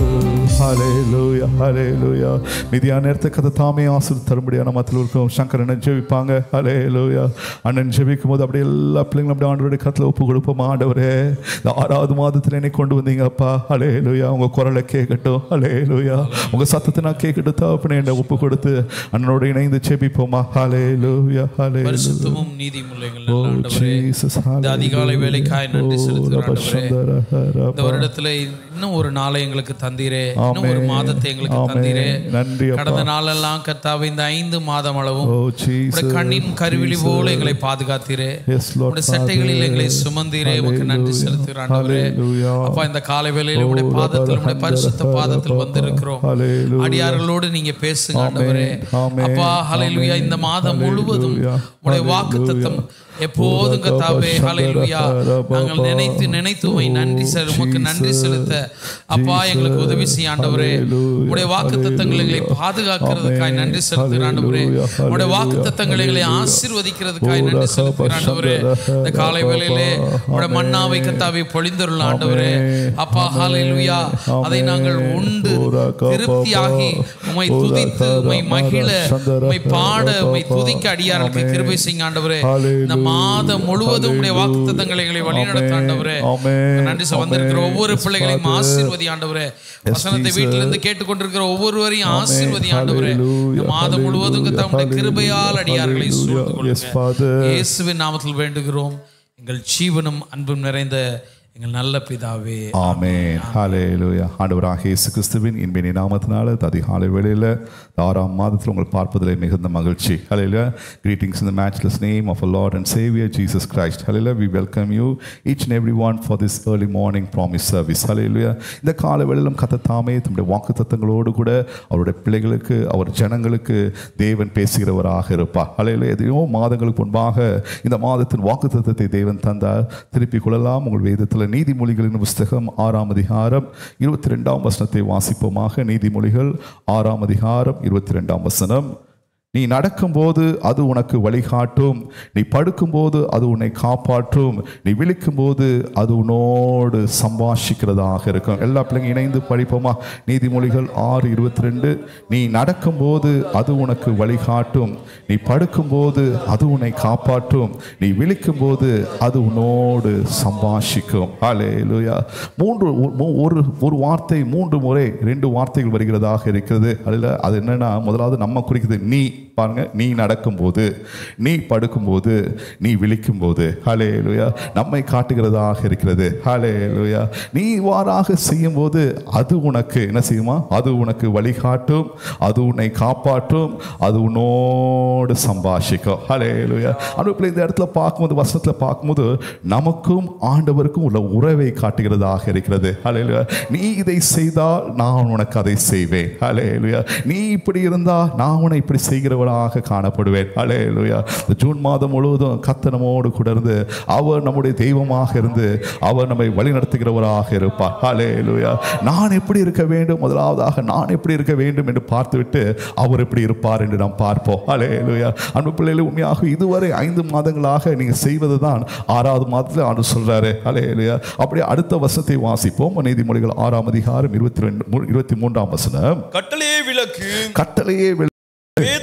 [SPEAKER 1] ஹalleluya ஹalleluya மிதியா நேரத்தை கதை தாமே ஆசிர் தரும்படியான மத்தியில் இருக்கும் சங்கரனை ஜெபிப்பாங்க ஹalleluya அண்ணன் ஜெபிக்கும் போது அப்படியே எல்லா பிள்ளைங்களும் அப்படியே ஆண்டவருடைய கத்தில் ஒப்பு கொடுப்போம் ஆண்டவரே இந்த ஆறாவது மாதத்தில் என்னை கொண்டு வந்தீங்க அப்பா ஹalleluya உங்க குரலை கேட்கட்டும் ஹalleluya உங்க சத்தத்தை நான் கேட்கட்டும் தகப்பனே என்னை ஒப்பு கொடுத்து அண்ணனோட இணைந்து ஜெபிப்போமா ஹalleluya ஹalleluya
[SPEAKER 2] பரிசுத்தமும் நீதியும் எங்கள்
[SPEAKER 1] Oh,
[SPEAKER 2] நல்ல ஆண்டவரே
[SPEAKER 1] Jesus,
[SPEAKER 2] இந்த அதிகாலை
[SPEAKER 1] hallelujah.
[SPEAKER 2] வேலைக்காய் நன்றி
[SPEAKER 1] Oh,
[SPEAKER 2] செலுத்துகிறோம்
[SPEAKER 1] Rabba
[SPEAKER 2] ஆண்டவரே
[SPEAKER 1] Shandara,
[SPEAKER 2] இந்த
[SPEAKER 1] Rabba.
[SPEAKER 2] வருடத்துல இன்னும் ஒரு நாளை எங்களுக்கு தந்தீரே இன்னும் ஒரு
[SPEAKER 1] ஆமென்.
[SPEAKER 2] மாதத்தை எங்களுக்கு
[SPEAKER 1] ஆமென்.
[SPEAKER 2] தந்தீரே
[SPEAKER 1] நன்றி அப்பா.
[SPEAKER 2] கடந்த நாளெல்லாம் கர்த்தாவே இந்த ஐந்து மாதம் அளவும்
[SPEAKER 1] Oh,
[SPEAKER 2] உடைய
[SPEAKER 1] Jesus.
[SPEAKER 2] கண்ணின் கருவிழி போல எங்களை பாதுகாத்தீரே
[SPEAKER 1] Yes, Lord
[SPEAKER 2] உடைய சட்டைகளில்
[SPEAKER 1] Father.
[SPEAKER 2] எங்களை சுமந்தீரே உமக்கு நன்றி
[SPEAKER 1] Hallelujah.
[SPEAKER 2] செலுத்துகிறோம் ஆண்டவரே
[SPEAKER 1] Hallelujah.
[SPEAKER 2] அப்பா இந்த காலை வேளையில உடைய
[SPEAKER 1] Oh,
[SPEAKER 2] பாதத்தில் உடைய
[SPEAKER 1] Rabba
[SPEAKER 2] பரிசுத்த
[SPEAKER 1] Shandara,
[SPEAKER 2] பாதத்தில்
[SPEAKER 1] Rabba.
[SPEAKER 2] வந்திருக்கிறோம்
[SPEAKER 1] Hallelujah.
[SPEAKER 2] அடியார்களோடு நீங்க பேசுங்க
[SPEAKER 1] Amen.
[SPEAKER 2] ஆண்டவரே
[SPEAKER 1] Amen.
[SPEAKER 2] அப்பா ஹalleluya இந்த மாதம்
[SPEAKER 1] Hallelujah.
[SPEAKER 2] முழுவதும் உடைய வாக்குத்தத்தம் எப்போதும் கத்தாவே ஹalleluya நாங்கள் நினைத்து நினைத்து உம்மை நன்றி செல் உமக்கு நன்றி செலுத்த அப்பா எங்களுக்கு உதவி செய்ய ஆண்டவரே உடைய வாக்குத்தத்தங்கள் எங்களை பாதுகாக்கிறதுக்காய் நன்றி செலுத்துகிற ஆண்டவரே உடைய வாக்குத்தத்தங்கள் எங்களை ஆசீர்வதிக்கிறதுக்காய் நன்றி செலுத்துகிற ஆண்டவரே இந்த காலை வேளையிலே உடைய மன்னாவை கத்தாவை பொழிந்தருள் ஆண்டவரே அப்பா ஹalleluya அதை நாங்கள் உண்டு திருப்தியாகி உம்மை துதித்து உம்மை மகிழ உம்மை பாட உம்மை துதிக்க அடியார்களுக்கு கிருபை செய்யுங்க ஆண்டவரே இந்த மாதம் முழுவதும் உடைய வாக்குத்தத்தங்களை எங்களை வழிநடத்த ஆண்டவரே
[SPEAKER 1] Amen.
[SPEAKER 2] நன்றி சார் வந்திருக்கிற
[SPEAKER 1] Amen.
[SPEAKER 2] ஒவ்வொரு
[SPEAKER 1] Yes,
[SPEAKER 2] பிள்ளைகளையும்
[SPEAKER 1] Father.
[SPEAKER 2] ஆசீர்வதி ஆண்டவரே வசனத்தை
[SPEAKER 1] Jesus.
[SPEAKER 2] வீட்டில இருந்து கேட்டுக்கொண்டிருக்கிற ஒவ்வொருவரையும்
[SPEAKER 1] Amen.
[SPEAKER 2] ஆசீர்வதி ஆண்டவரே இந்த
[SPEAKER 1] Hallelujah.
[SPEAKER 2] மாதம் முழுவதும்
[SPEAKER 1] Hallelujah.
[SPEAKER 2] தம்முடைய கிருபையால் அடியார்களை
[SPEAKER 1] Hallelujah.
[SPEAKER 2] சூழ்ந்து
[SPEAKER 1] Yes, Father.
[SPEAKER 2] கொள்ளுங்க இயேசுவின் நாமத்தில் வேண்டுகிறோம் எங்கள் ஜீவனும் அன்பும் நிறைந்த எங்கள் நல்ல பிதாவே
[SPEAKER 1] ஆமென் ஹalleluya ஆண்டவராகிய இயேசு கிறிஸ்துவின் இன்பினி நாமத்தினால இந்த அதிகாலை வேளையில் இந்த ஆறாம் மாதத்தில் உங்கள் பார்ப்பதில் மிகுந்த மகிழ்ச்சி ஹalleluya greetings in the matchless name of our Lord and Savior Jesus Christ hallelujah we welcome you each and every one for this early morning promise service hallelujah இந்த காலை வேளையிலும் கத்த தாமே தம்முடைய வாக்குத்தத்தங்களோடு கூட அவருடைய பிள்ளைகளுக்கு அவர் ஜனங்களுக்கு தேவன் பேசுகிறவராக இருப்பார் ஹalleluya எதையோ மாதங்களுக்கு முன்பாக இந்த மாதத்தின் வாக்குத்தத்தத்தை தேவன் தந்தார் திருப்பிக் கொள்ளலாம் உங்கள் வேதத்தில் நீதிமொழிகளின் புஸ்தகம் ஆறாம் அதிகாரம் இருபத்தி ரெண்டாம் வசனத்தை வாசிப்போமாக நீதிமொழிகள் ஆறாம் அதிகாரம் இருபத்தி ரெண்டாம் வசனம் நீ நடக்கும்போது அது உனக்கு வழிகாட்டும் நீ படுக்கும்போது அது உன்னை காப்பாற்றும் நீ விழிக்கும்போது அது உன்னோடு சம்பாஷிக்கிறதாக இருக்கும் எல்லா பிள்ளைங்க இணைந்து படிப்போமா நீதிமொழிகள் ஆறு இருபத்தி ரெண்டு நீ நடக்கும்போது அது உனக்கு வழிகாட்டும் நீ படுக்கும்போது அது உன்னை காப்பாற்றும் நீ விழிக்கும்போது அது உன்னோடு சம்பாஷிக்கும் ஹalleluya மூன்று மூ- ஒரு ஒரு வார்த்தை மூன்று முறை ரெண்டு வார்த்தைகள் வருகிறதாக இருக்கிறது அதில் அது என்னன்னா முதலாவது நம்ம குறிக்குது நீ பாருங்க நீ நடக்கும்போது நீ படுக்கும்போது நீ விழிக்கும்போது ஹalleluya நம்மை காட்டுகிறதாக இருக்கிறது ஹalleluya நீ இவ்வாறாக செய்யும்போது அது உனக்கு என்ன செய்யுமா அது உனக்கு வழிகாட்டும் அது உன்னை காப்பாற்றும் அது உன்னோடு சம்பாஷிக்கும் ஹalleluya அனுப்பில் இந்த இடத்துல பார்க்கும்போது வசனத்தில் பார்க்கும்போது நமக்கும் ஆண்டவருக்கும் உள்ள உறவை காட்டுகிறதாக இருக்கிறது ஹalleluya நீ இதை செய்தால் நான் உனக்கு அதை செய்வேன் ஹalleluya நீ இப்படி இருந்தால் நான் உன்னை இப்படி செய்கிறவனாக காணப்படுவேன் ஹalleluya இந்த ஜூன் மாதம் முழுவதும் கத்த நம்மோடு கூட இருந்து அவர் நம்முடைய தெய்வமாக இருந்து அவர் நம்மை வழிநடத்துகிறவராக இருப்பார் ஹalleluya நான் எப்படி இருக்க வேண்டும் முதலாவதாக நான் எப்படி இருக்க வேண்டும் என்று பார்த்துவிட்டு அவர் எப்படி இருப்பார் என்று நாம் பார்ப்போம் ஹalleluya அன்பு பிள்ளைகளை உண்மையாக இதுவரை ஐந்து மாதங்களாக நீங்க செய்வது தான் ஆறாவது மாதத்தில் ஆண்டு சொல்றாரு ஹalleluya அப்படியே அடுத்த வசனத்தை வாசிப்போம் நீதிமொழிகள் ஆறாம் அதிகாரம் இருபத்தி ரெண்டு இருபத்தி மூன்றாம் வசனம்
[SPEAKER 3] கட்டளையே விளக்கு
[SPEAKER 1] கட்டளையே வெளி-
[SPEAKER 3] வேதமே வெளிச்சம்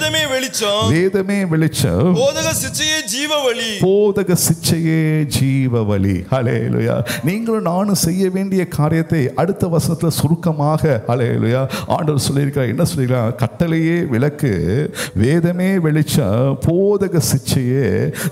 [SPEAKER 3] வெளிச்சம்
[SPEAKER 1] வேதமே வெளிச்சம்
[SPEAKER 3] போதக சிச்சையே ஜீவ வழி
[SPEAKER 1] போதக சிச்சையே ஜீவ வழி ஹலேலுயா நீங்களும் நானும் செய்ய வேண்டிய காரியத்தை அடுத்த வசனத்துல சுருக்கமாக ஹலேலுயா ஆண்டவர் சொல்லியிருக்கிறார் என்ன சொல்லியிருக்கிறார் கட்டளையே விளக்கு வேதமே வெளிச்சம் போதக சிச்சையே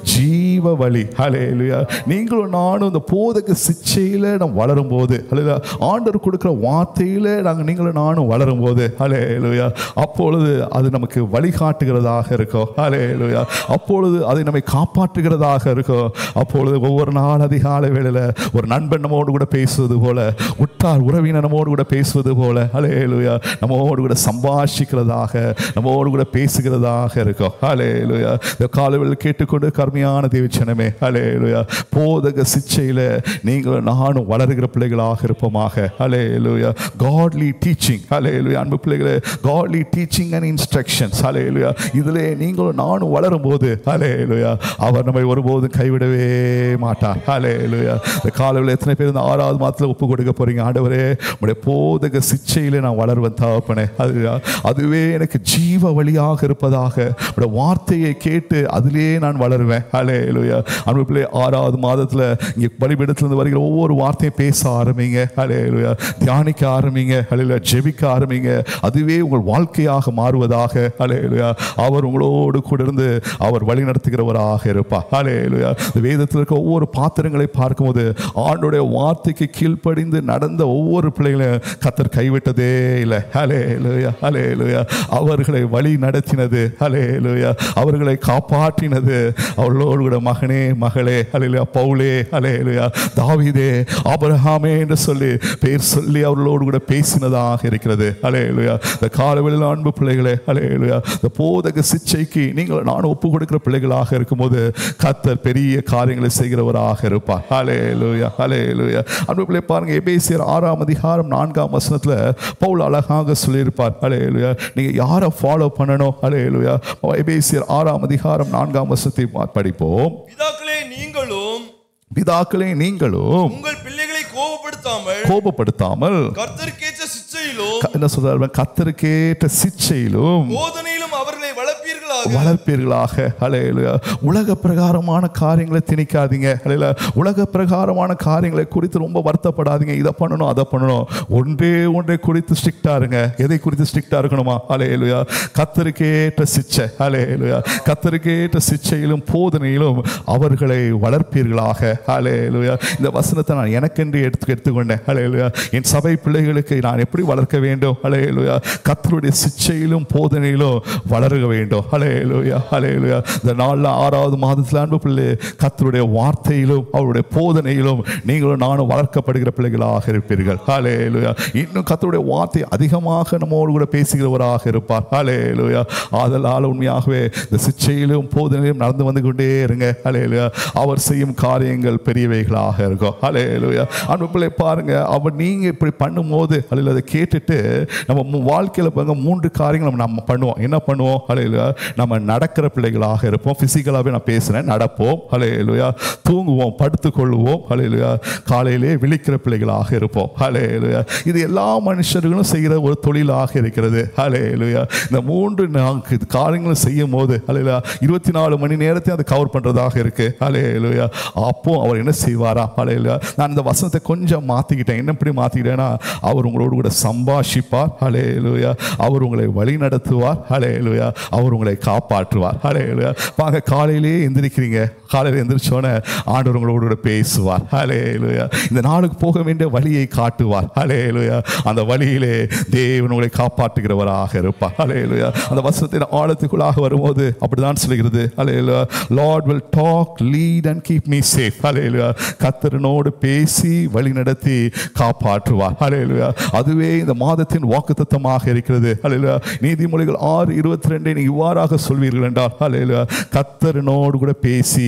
[SPEAKER 1] ஜீவ வழி ஹலேலுயா நீங்களும் நானும் இந்த போதக சிச்சையில நம்ம வளரும் போது ஹலேலுயா ஆண்டவர் கொடுக்குற வார்த்தையில நாங்கள் நீங்களும் நானும் வளரும் போது ஹலேலுயா அப்பொழுது அது நமக்கு வழிகாட்டுகிறதாக இருக்கும் ஹலேலுயா அப்பொழுது அதை நம்மை காப்பாற்றுகிறதாக இருக்கும் அப்பொழுது ஒவ்வொரு நாள் அதிகாலை வேளையில் ஒரு நண்பன் நம்மோடு கூட பேசுவது போல உற்றார் உறவினர் நம்மோடு கூட பேசுவது போல ஹலேலுயா நம்மோடு கூட சம்பாஷிக்கிறதாக நம்மோடு கூட பேசுகிறதாக இருக்கும் ஹலேலுயா இந்த காலவில் கேட்டுக்கொண்டு கருமையான தேவச்சனமே ஹலேலுயா போதக சிச்சையில் நீங்களும் நானும் வளருகிற பிள்ளைகளாக இருப்போமாக ஹலேலுயா காட்லி டீச்சிங் ஹலேலுயா அன்பு பிள்ளைகளே godly teaching and instructions hallelujah இதிலே நீங்களும் நானும் வளரும் போது ஹலேலுயா அவர் நம்மை ஒருபோதும் கைவிடவே மாட்டார் ஹலேலுயா இந்த காலையில் எத்தனை பேர் இந்த ஆறாவது மாதத்தில் ஒப்பு கொடுக்க போறீங்க ஆண்டவரே உடைய போதக சிச்சையிலே நான் வளர்வேன் தகப்பனே அது அதுவே எனக்கு ஜீவ வழியாக இருப்பதாக உடைய வார்த்தையை கேட்டு அதிலே நான் வளருவேன் ஹலேலுயா அன்பு பிள்ளை ஆறாவது மாதத்தில் இங்கே பலிபீடத்திலிருந்து வருகிற ஒவ்வொரு வார்த்தையும் பேச ஆரம்பிங்க ஹலேலுயா தியானிக்க ஆரம்பிங்க ஹலேலுயா ஜெபிக்க ஆரம்பிங்க அதுவே உங்கள் வாழ்க்கையாக மாறுவதாக ஹலேலுயா அவர் உங்களோடு கூட இருந்து அவர் வழி நடத்துகிறவராக இருப்பார் ஹலேலுயா இந்த வேதத்தில் இருக்க ஒவ்வொரு பாத்திரங்களை பார்க்கும்போது ஆண்டுடைய வார்த்தைக்கு கீழ்ப்படிந்து நடந்த ஒவ்வொரு பிள்ளைகளையும் கத்தர் கைவிட்டதே இல்லை ஹலே லூயா ஹலே லூயா அவர்களை வழி நடத்தினது ஹலே லூயா அவர்களை காப்பாற்றினது அவர்களோடு கூட மகனே மகளே ஹலே பவுலே ஹலே லூயா தாவிதே ஆபரகாமே என்று சொல்லி பேர் சொல்லி அவர்களோடு கூட பேசினதாக இருக்கிறது ஹலே லூயா இந்த காலவெளியில் அன்பு பிள்ளைகளே ஹலே லூயா இந்த போதக சிச்சைக்கு நீங்கள் நான் ஒப்பு கொடுக்கிற பிள்ளைகளாக இருக்கும்போது கத்தர் பெரிய காரியங்களை செய்கிறவராக இருப்பார் ஹலே லூயா ஹலே லூயா அன்பு பிள்ளை பாருங்க எபேசியர் ஆறாம் அதிகாரம் நான்காம் வசனத்துல பவுல் அழகாக சொல்லியிருப்பார் ஹலே லூயா நீங்க யாரை ஃபாலோ பண்ணணும் ஹலே லூயா எபேசியர் ஆறாம் அதிகாரம் நான்காம் வசனத்தை படிப்போம்
[SPEAKER 3] பிதாக்களே நீங்களும்
[SPEAKER 1] பிதாக்களே நீங்களும்
[SPEAKER 3] உங்கள் பிள்ளைகளை கோபப்படுத்தாமல்
[SPEAKER 1] கோபப்படுத்தாமல்
[SPEAKER 3] கர்த்தருக்கேற்ற சிச்சையிலும்
[SPEAKER 1] க- என்ன சொல்றாரு கத்தருக்கேற்ற சிச்சையிலும்
[SPEAKER 3] போதனையிலும் அவர்களை வளர்ப்பீர்களாக
[SPEAKER 1] வளர்ப்பீர்களாக ஹalleluya உலக பிரகாரமான காரியங்களை திணிக்காதீங்க ஹalleluya உலக பிரகாரமான காரியங்களை குறித்து ரொம்ப வருத்தப்படாதீங்க இதை பண்ணணும் அதை பண்ணணும் ஒன்றே ஒன்றை குறித்து ஸ்ட்ரிக்டா இருங்க எதை குறித்து ஸ்ட்ரிக்டா இருக்கணுமா ஹalleluya கத்தருக்கேற்ற சிச்சை ஹalleluya கத்தருக்கேற்ற சிச்சையிலும் போதனையிலும் அவர்களை வளர்ப்பீர்களாக ஹalleluya இந்த வசனத்தை நான் எனக்கென்று எடுத்து எடுத்துக்கொண்டேன் ஹalleluya என் சபை பிள்ளைகளுக்கு நான் எப்படி வளர்க்க வேண்டும் ஹalleluya கத்தருடைய சிச்சையிலும் போதனையிலும் வளர வேண்டும் ஹalleluya ஹalleluya இந்த நாளில் ஆறாவது மாதத்தில் அன்பு பிள்ளை கத்தருடைய வார்த்தையிலும் அவருடைய போதனையிலும் நீங்களும் நானும் வளர்க்கப்படுகிற பிள்ளைகளாக இருப்பீர்கள் ஹalleluya இன்னும் கத்தருடைய வார்த்தை அதிகமாக நம்மோடு கூட பேசுகிறவராக இருப்பார் ஹalleluya ஆதலால் உண்மையாகவே இந்த சிச்சையிலும் போதனையிலும் நடந்து வந்து கொண்டே இருங்க ஹalleluya அவர் செய்யும் காரியங்கள் பெரியவைகளாக இருக்கும் ஹalleluya அன்பு பிள்ளை பாருங்க அவர் நீங்க இப்படி பண்ணும்போது அல்லது அதை கேட்டுட்டு நம்ம மு- வாழ்க்கையில பாருங்க மூன்று காரியங்கள் நம்ம நம்ம பண்ணுவோம் என்ன பண்ணுவோம் ஹalleluya நம்ம நடக்கிற பிள்ளைகளாக இருப்போம் பிசிக்கலாகவே நான் பேசுறேன் நடப்போம் ஹalleluya தூங்குவோம் படுத்துக்கொள்வோம் ஹalleluya காலையிலே விழிக்கிற பிள்ளைகளாக இருப்போம் ஹalleluya இது எல்லா மனுஷர்களும் செய்கிற ஒரு தொழிலாக இருக்கிறது ஹalleluya இந்த மூன்று நான்கு காரியங்களும் செய்யும் போது ஹalleluya இருபத்தி நாலு மணி நேரத்தை அதை கவர் பண்றதாக இருக்கு ஹalleluya அப்போ அவர் என்ன செய்வாரா ஹalleluya நான் இந்த வசனத்தை கொஞ்சம் மாத்திக்கிட்டேன் என்ன இப்படி மாத்திக்கிட்டேன்னா அவர் உங்களோடு கூட சம்பாஷிப்பார் ஹalleluya அவர் உங்களை வழி நடத்துவார் ஹalleluya அவர் உங்களை காப்பாற்றுவார் ஹalleluya பாங்க காலையிலேயே எந்திரிக்கிறீங்க காலையில் எந்திரிச்சோன்னே ஆண்டவர் உங்களோடு கூட பேசுவார் ஹalleluya இந்த நாளுக்கு போக வேண்டிய வழியை காட்டுவார் ஹalleluya அந்த வழியிலே தேவன் உங்களை காப்பாற்றுகிறவராக இருப்பார் ஹalleluya அந்த வசனத்தின் ஆழத்துக்குள்ளாக வரும்போது அப்படிதான் சொல்கிறது hallelujah Lord will talk lead and keep me safe hallelujah கர்த்தரனோடு பேசி வழி நடத்தி காப்பாற்றுவார் ஹalleluya அதுவே இந்த மாதத்தின் வாக்குத்தத்தமாக இருக்கிறது ஹalleluya நீதிமொழிகள் ஆறு இருபத்தி ரெண்டை நீ இவ்வாறாக சொல்வீர்கள் என்றால் ஹalleluya கர்த்தரனோடு கூட பேசி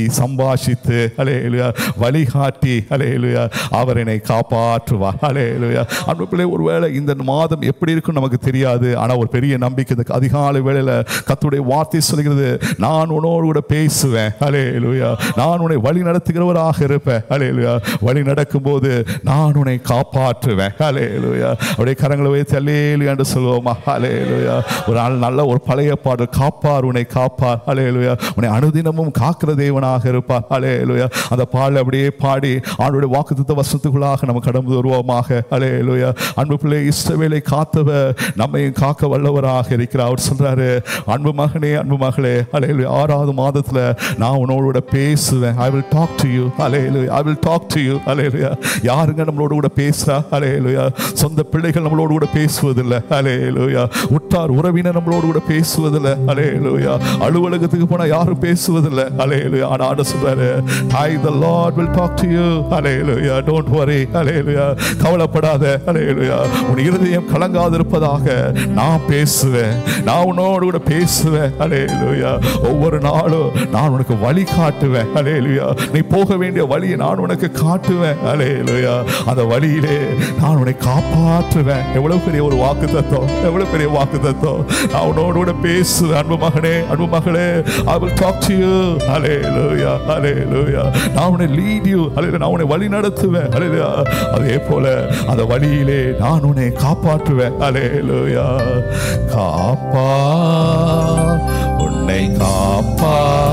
[SPEAKER 1] சம்பாஷித்து அலேலுயா வழிகாட்டி அலேலுயா அவர் என்னை காப்பாற்றுவார் அலேலுயா அன்பு பிள்ளை ஒருவேளை இந்த மாதம் எப்படி இருக்கும் நமக்கு தெரியாது ஆனால் ஒரு பெரிய நம்பிக்கை இந்த அதிகாலை வேளையில் கத்துடைய வார்த்தை சொல்கிறது நான் உன்னோடு கூட பேசுவேன் அலேலுயா நான் உன்னை வழி நடத்துகிறவராக இருப்பேன் அலேலுயா வழி நடக்கும்போது நான் உன்னை காப்பாற்றுவேன் அலேலுயா அப்படியே கரங்களை வைத்து அல்லேலுயா என்று சொல்லுவோமா அலேலுயா ஒரு நாள் நல்ல ஒரு பழைய பாடல் காப்பார் உன்னை காப்பார் அலேலுயா உன்னை அனுதினமும் காக்கிற தேவனாக இருப்பார் அலேலுயா அந்த பாடல் அப்படியே பாடி ஆண்டுடைய வாக்குத்த வசத்துக்குள்ளாக நம்ம கடந்து வருவோமாக அலேலுயா அன்பு பிள்ளை இஸ்ரவேலை காத்தவர் நம்மையும் காக்க வல்லவராக இருக்கிறார் அவர் சொல்றாரு அன்பு மகனே அன்பு மகளே அலேலுயா ஆறாவது மாதத்துல நான் உன்னோட கூட பேசுவேன் I will talk to you hallelujah I will talk to you hallelujah யாருங்க நம்மளோட கூட பேசுறா அலேலுயா சொந்த பிள்ளைகள் நம்மளோட கூட பேசுவதில்லை அலேலுயா உற்றார் உறவினர் நம்மளோட கூட பேசுவதில்லை அலேலுயா அலுவலகத்துக்கு போனா யாரும் பேசுவதில்லை அலேலுயா ஆனா ஆட சொல்றாரு I the Lord will talk to you hallelujah don't worry hallelujah கவலைப்படாத அலேலுயா உன் இருதயம் கலங்காதிருப்பதாக நான் பேசுவேன் நான் உன்னோடு கூட பேசுவேன் அலேலுயா ஒவ்வொரு நாளும் நான் உனக்கு வழி காட்டுவேன் அலேலுயா நீ போக வேண்டிய வழியை நான் உனக்கு காட்டுவேன் அலேலுயா அந்த வழியிலே நான் உன்னை காப்பாற்றுவேன் எவ்வளவு பெரிய ஒரு வாக்கு தத்துவம் எவ்வளவு பெரிய வாக்கு தத்துவம் நான் உன்னோடு கூட பேசுவேன் அன்பு மகனே அன்பு மகளே I will talk to you hallelujah hallelujah நான் உன்னை lead you hallelujah நான் உன்னை வழி நடத்துவேன் hallelujah அதே போல அந்த வழியிலே நான் உன்னை காப்பாற்றுவேன் hallelujah காப்பா உன்னை காப்பா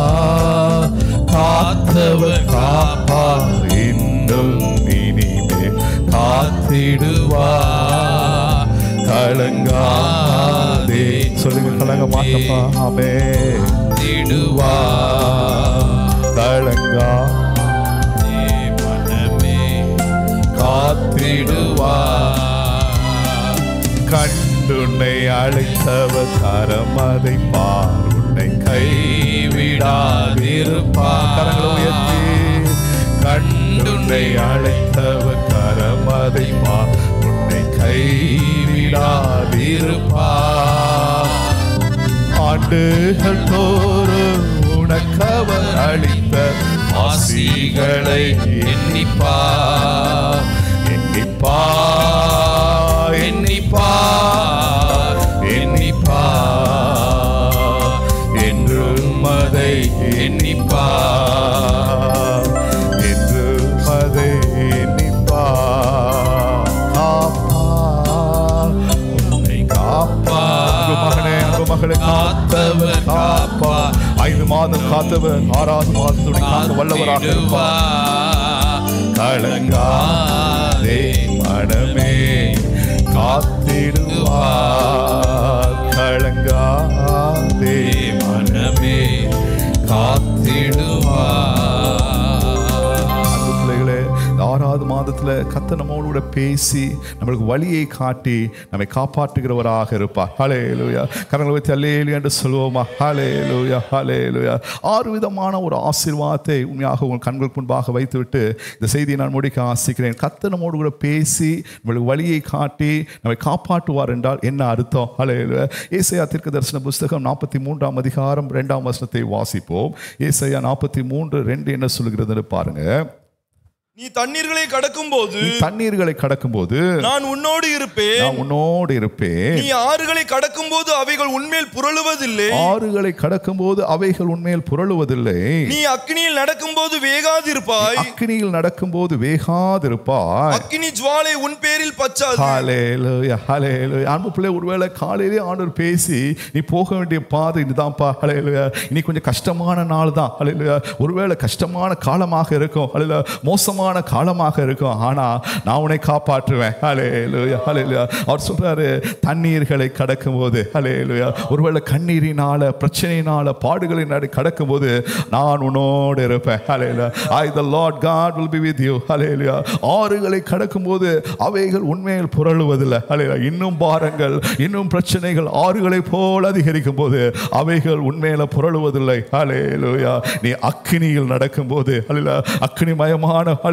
[SPEAKER 1] காத்தவர் காப்பா இன்னும் இனிமே காத்திடுவா கலங்காதே சொல்லுங்க கலங்க மாட்டப்பா ஆமே
[SPEAKER 2] திடுவா
[SPEAKER 1] கலங்கா
[SPEAKER 2] மனமே
[SPEAKER 1] காத்திடுவா கண்டுன்னை அழைத்தவர் கரம் அதை பார் உன்னை கைவிடாதிருப்பா கரங்களை உயர்த்தி கண்டுன்னை அழைத்தவர் கரம் அதை பார் உன்னை கைவிடாதிருப்பா ஆண்டுகள் தோறும் உனக்கவர் அளித்த ஆசிகளை எண்ணிப்பா எண்ணிப்பா எண்ணிப்பா எண்ணிப்பா என்றும் அதை எண்ணிப்பா என்றும் அதை எண்ணிப்பா காப்பா உன்னை காப்பா அன்பு மகனே அன்பு மகளே காத்தவர் காப்பா ஐந்து மாதம் காத்தவர் ஆறாவது மாதத்துடைய காக்க வல்லவராக இருப்பார் கலங்காதே மனமே காத்திடுவார் கலங்காதே மனமே காத்திடுவார் அன்பு பிள்ளைகளே இந்த ஆறாவது மாதத்துல கத்த நம்மோடு கூட பேசி நம்மளுக்கு வழியை காட்டி நம்மை காப்பாற்றுகிறவராக இருப்பார் ஹலே லூயா கரங்களை வைத்து அல்லேலு என்று சொல்லுவோமா ஹலே லூயா ஹலே லூயா ஆறு விதமான ஒரு ஆசீர்வாதத்தை உண்மையாக உங்கள் கண்களுக்கு முன்பாக வைத்துவிட்டு இந்த செய்தியை நான் முடிக்க ஆசிக்கிறேன் கத்த நம்மோடு கூட பேசி நம்மளுக்கு வழியை காட்டி நம்மை காப்பாற்றுவார் என்றால் என்ன அர்த்தம் ஹலே ஏசையா தீர்க்க தரிசன புஸ்தகம் நாற்பத்தி மூன்றாம் அதிகாரம் இரண்டாம் வசனத்தை வாசிப்போம் ஏசையா நாற்பத்தி மூன்று ரெண்டு என்ன சொல்கிறதுன்னு பாருங்க
[SPEAKER 3] நீ தண்ணீர்களை கடக்கும் போது
[SPEAKER 1] நீ தண்ணீர்களை கடக்கும்போது
[SPEAKER 3] நான் உன்னோடு இருப்பேன்
[SPEAKER 1] நான் உன்னோடு இருப்பேன்
[SPEAKER 3] நீ ஆறுகளை கடக்கும் போது அவைகள் உன்மேல் புரளுவதில்லை
[SPEAKER 1] ஆறுகளை கடக்கும்போது அவைகள் உண்மையில் புரளுவதில்லை
[SPEAKER 3] நீ அக்னியில் நடக்கும்போது வேகாதிருப்பாய்
[SPEAKER 1] அக்கினியில் நடக்கும்போது வேகாதிருப்பாய்
[SPEAKER 3] அக்னி ஜுவாலை உன் பேரில் பச்சாது
[SPEAKER 1] ஹalleluya ஹalleluya அன்பு பிள்ளை ஒருவேளை காலையிலே ஆண்டவர் பேசி நீ போக வேண்டிய பாதை இதுதான்ப்பா ஹalleluya இன்னைக்கு கொஞ்சம் கஷ்டமான நாள் தான் ஹalleluya ஒருவேளை கஷ்டமான காலமாக இருக்கும் ஹalleluya மோசமான காலமாக இருக்கும் ஆனா நான் உன்னை காப்பாற்றுவேன் ஹalleluya ஹalleluya அவர் சொல்றாரு தண்ணீர்களை கடக்கும்போது ஹalleluya ஒருவேளை கண்ணீரினால பிரச்சனையினால பாடுகளை நடு கடக்கும்போது நான் உன்னோடு இருப்பேன் hallelujah I the Lord God will be with you hallelujah ஆறுகளை கடக்கும்போது அவைகள் உண்மையில் புரளுவதில்லை ஹalleluya இன்னும் பாரங்கள் இன்னும் பிரச்சனைகள் ஆறுகளை போல் அதிகரிக்கும் போது அவைகள் உண்மையில புரளுவதில்லை ஹalleluya நீ அக்கினியில் நடக்கும்போது ஹalleluya அக்கினிமயமான ஹalleluya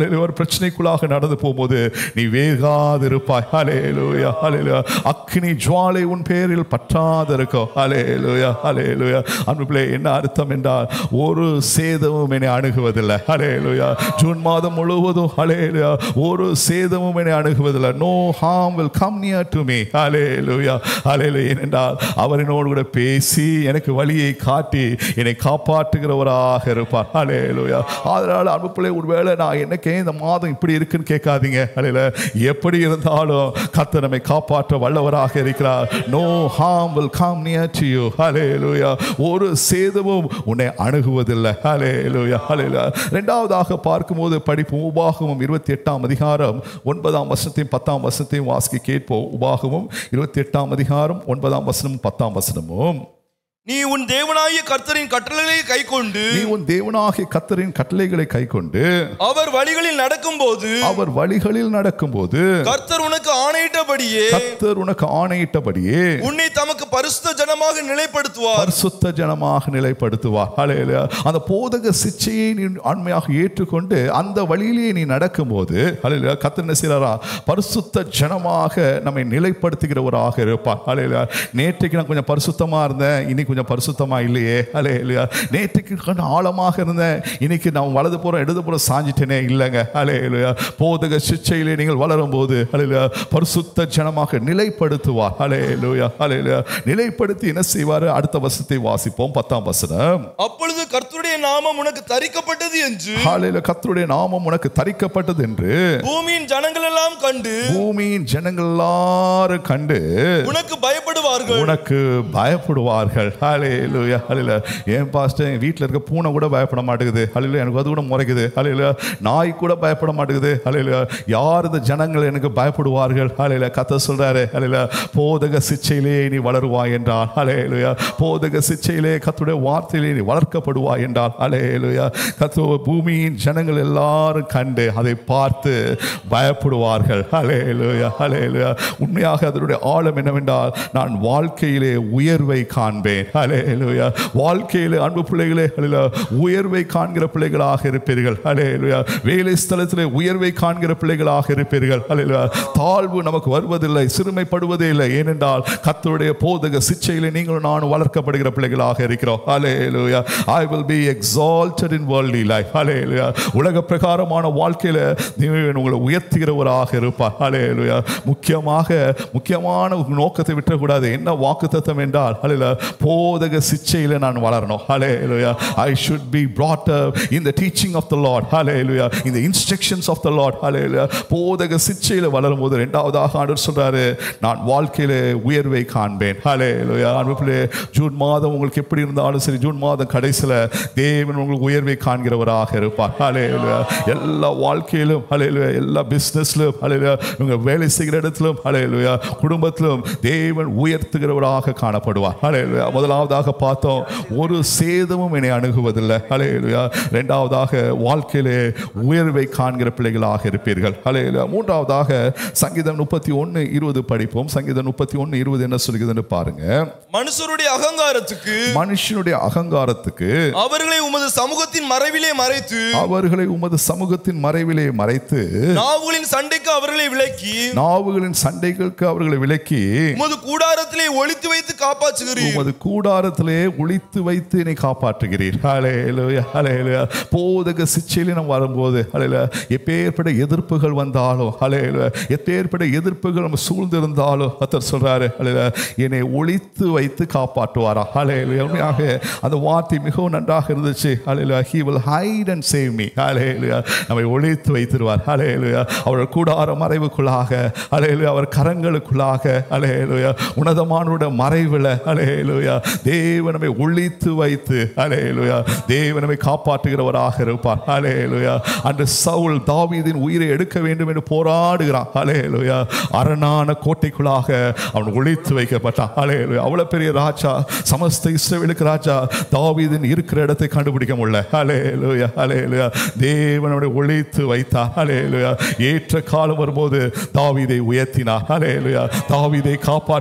[SPEAKER 1] ஹalleluya ஒரு பிரச்சனைக்குள்ளாக நடந்து போகும்போது நீ வேகாதிருப்பாய் ஹalleluya ஹalleluya அக்னி ஜுவாலை உன் பேரில் பற்றாதிருக்கும் ஹalleluya ஹalleluya அன்புகளே என்ன அர்த்தம் என்றால் ஒரு சேதமும் என்னை அணுகுவதில்லை ஹalleluya ஜூன் மாதம் முழுவதும் ஹalleluya ஒரு சேதமும் என்னை அணுகுவதில்லை no harm will come near to me hallelujah hallelujah ஏனென்றால் அவர் என்னோடு கூட பேசி எனக்கு வழியை காட்டி என்னை காப்பாற்றுகிறவராக இருப்பார் ஹalleluya அதனால அன்பு பிள்ளை ஒருவேளை நான் என்னக்கே இந்த மாதம் இப்படி இருக்குன்னு கேட்காதீங்க ஹalleluya எப்படி இருந்தாலும் கர்த்தர் நம்மை காப்பாற்ற வல்லவராக இருக்கிறார் no harm will come near to you hallelujah ஒரு சேதமும் உன்னை அணுகுவதில்லை ஹalleluya ஹalleluya இரண்டாவதாக பார்க்கும்போது படிப்போம் உபாகமம் இருபத்தி எட்டாம் அதிகாரம் ஒன்பதாம் வசனத்தையும் பத்தாம் வசனத்தையும் வாசிக்க கேட்போம் உபாகமம் இருபத்தி எட்டாம் அதிகாரம் ஒன்பதாம் வசனமும் பத்தாம் வசனமும்
[SPEAKER 3] நீ உன் தேவனாகிய கர்த்தரின் கட்டளைகளை கைக்கொண்டு
[SPEAKER 1] நீ உன் தேவனாகிய கத்தரின் கட்டளைகளை கைக்கொண்டு
[SPEAKER 3] அவர் வழிகளில் நடக்கும்போது
[SPEAKER 1] அவர் வழிகளில் நடக்கும்போது
[SPEAKER 3] கர்த்தர் உனக்கு ஆணையிட்டபடியே
[SPEAKER 1] கத்தர் உனக்கு ஆணையிட்டபடியே
[SPEAKER 3] உன்னை தமக்கு பரிசுத்த ஜனமாக நிலைப்படுத்துவார்
[SPEAKER 1] பரிசுத்த ஜனமாக நிலைப்படுத்துவார் ஹalleluya அந்த போதக சிச்சையை நீ ஆண்மையாக ஏற்றுக்கொண்டு அந்த வழியிலே நீ நடக்கும்போது ஹalleluya கர்த்தர் என்ன செய்றாரா பரிசுத்த ஜனமாக நம்மை நிலைப்படுத்துகிறவராக இருப்பார் ஹalleluya நேற்றைக்கு நான் கொஞ்சம் பரிசுத்தமா இருந்தேன் இன்னைக்கு கொஞ்சம் பரிசுத்தமா இல்லையே ஹalleluya நேற்றைக்கு கொஞ்சம் ஆழமாக இருந்தேன் இன்னைக்கு நான் வலது புறம் இடது புறம் சாஞ்சிட்டேனே இல்லைங்க ஹalleluya போதக சிச்சையிலே நீங்கள் வளரும் போது ஹalleluya பரிசுத்த ஜனமாக நிலைப்படுத்துவார் ஹalleluya ஹalleluya நிலைப்படுத்தி என்ன செய்வார் அடுத்த வசனத்தை வாசிப்போம் பத்தாம் வசனம்
[SPEAKER 3] அப்பொழுது கர்த்தருடைய நாமம் உனக்கு தரிக்கப்பட்டது என்று
[SPEAKER 1] ஹalleluya கர்த்தருடைய நாமம் உனக்கு தரிக்கப்பட்டது என்று
[SPEAKER 3] பூமியின் ஜனங்கள் எல்லாம் கண்டு
[SPEAKER 1] பூமியின் ஜனங்கள் எல்லாரும் கண்டு
[SPEAKER 3] உனக்கு பயப்படுவார்கள்
[SPEAKER 1] உனக்கு பயப்படுவார்கள் ஹalleluya ஹalleluya ஏன் பாஸ்டர் என் வீட்டில் இருக்க பூனை கூட பயப்பட மாட்டேங்குது ஹalleluya எனக்கு அது கூட முறைக்குது ஹalleluya நாய் கூட பயப்பட மாட்டேங்குது ஹalleluya யார் இந்த ஜனங்கள் எனக்கு பயப்படுவார்கள் ஹalleluya கத்த சொல்றாரு ஹalleluya போதக சிச்சையிலே நீ வளருவாய் என்றால் ஹalleluya போதக சிச்சையிலே கத்துடைய வார்த்தையிலே நீ வளர்க்கப்படுவாய் என்றால் ஹalleluya கத்து பூமியின் ஜனங்கள் எல்லாரும் கண்டு அதை பார்த்து பயப்படுவார்கள் ஹalleluya ஹalleluya உண்மையாக அதனுடைய ஆழம் என்னவென்றால் நான் வாழ்க்கையிலே உயர்வை காண்பேன் ஹalleluya வாழ்க்கையிலே அன்பு பிள்ளைகளே ஹalleluya உயர்வை காண்கிற பிள்ளைகளாக இருப்பீர்கள் ஹalleluya வேலை ஸ்தலத்திலே உயர்வை காண்கிற பிள்ளைகளாக இருப்பீர்கள் ஹalleluya தாழ்வு நமக்கு வருவதில்லை சிறுமைப்படுவதே இல்லை ஏனென்றால் கர்த்தருடைய போதக சிச்சையிலே நீங்களும் நானும் வளர்க்கப்படுகிற பிள்ளைகளாக இருக்கிறோம் ஹalleluya I will be exalted in worldly life ஹalleluya உலக பிரகாரமான வாழ்க்கையில தேவன் உங்களை உயர்த்துகிறவராக இருப்பார் ஹalleluya முக்கியமாக முக்கியமான ஒரு நோக்கத்தை விட்டுறக்கூடாது என்ன வாக்குத்தத்தம் என்றால் ஹalleluya போதக சிச்சையில நான் வளரணும் ஹalleluya I should be brought up in the teaching of the Lord hallelujah in the instructions of the Lord hallelujah போதக சிச்சையில வளரும் போது இரண்டாவதாக ஆண்டவர் சொல்றாரு நான் வாழ்க்கையில உயர்வை காண்பேன் ஹalleluya அன்புகளே ஜூன் மாதம் உங்களுக்கு எப்படி இருந்தாலும் சரி ஜூன் மாதம் கடைசில தேவன் உங்களுக்கு உயர்வை காண்கிறவராக இருப்பார் ஹalleluya எல்லா வாழ்க்கையிலும் ஹalleluya எல்லா பிசினஸ்லயும் ஹalleluya உங்க வேலை செய்கிற இடத்திலும் ஹalleluya குடும்பத்திலும் தேவன் உயர்த்துகிறவராக காணப்படுவார் ஹalleluya முதலாவதாக பார்த்தோம் ஒரு சேதமும் என்னை அணுகுவதில்லை ஹalleluya இரண்டாவதாக வாழ்க்கையிலே உயர்வை காண்கிற பிள்ளைகளாக இருப்பீர்கள் ஹalleluya மூன்றாவதாக சங்கீதம் முப்பத்தி ஒன்று இருபது படிப்போம் சங்கீதம் முப்பத்தி ஒன்று இருபது என்ன சொல்லுகிறதுன்னு பாருங்க
[SPEAKER 3] மனுஷருடைய அகங்காரத்துக்கு
[SPEAKER 1] மனுஷனுடைய அகங்காரத்துக்கு
[SPEAKER 3] அவர்களை உமது சமூகத்தின் மறைவிலே மறைத்து
[SPEAKER 1] அவர்களை உமது சமூகத்தின் மறைவிலே மறைத்து
[SPEAKER 3] நாவுகளின் சண்டைக்கு அவர்களை விலக்கி
[SPEAKER 1] நாவுகளின் சண்டைகளுக்கு அவர்களை விலக்கி
[SPEAKER 3] உமது கூடாரத்திலே ஒளித்து வைத்து காப்பாற்றுகிறீர்
[SPEAKER 1] உமது கூடாரத்திலே ஒளித்து வைத்து என்னை காப்பாற்றுகிறீர் ஹalleluya ஹalleluya போதக சிச்சையிலே நாம் வரும்போது ஹalleluya எப்பேற்பட்ட எதிர்ப்புகள் வந்தாலும் ஹalleluya எப்பேற்பட்ட எதிர்ப்புகள் நம்ம சூழ்ந்திருந்தாலும் கர்த்தர் சொல்றாரு ஹalleluya என்னை ஒளித்து வைத்து காப்பாற்றுவாரா ஹalleluya உண்மையாக அந்த வார்த்தை மிகவும் நன்றாக இருந்துச்சு ஹalleluya he will hide and save me ஹalleluya நம்மை ஒளித்து வைத்திருவார் ஹalleluya அவர் கூடார மறைவுக்குள்ளாக ஹalleluya அவர் கரங்களுக்குள்ளாக ஹalleluya உன்னதமானோட மறைவில் ஹalleluya தேவன் நம்மை ஒளித்து வைத்து ஹalleluya தேவன் நம்மை காப்பாற்றுகிறவராக இருப்பார் ஹalleluya அன்று சவுல் தாவீதின் உயிரை எடுக்க வேண்டும் என்று போராடுகிறான் ஹalleluya அரணான கோட்டைக்குள்ளாக அவன் ஒளித்து வைக்கப்பட்டான் ஹalleluya அவ்வளவு பெரிய ராஜா சமஸ்த இஸ்ரவேலுக்கு ராஜா தாவீதின் இருக்கிற இடத்தை கண்டுபிடிக்க முடியல ஹalleluya ஹalleluya தேவனுடைய ஒளித்து வைத்தார் ஹalleluya ஏற்ற காலம் வரும்போது தாவீதை உயர்த்தினார் ஹalleluya தாவீதை காப்பாற்றினார்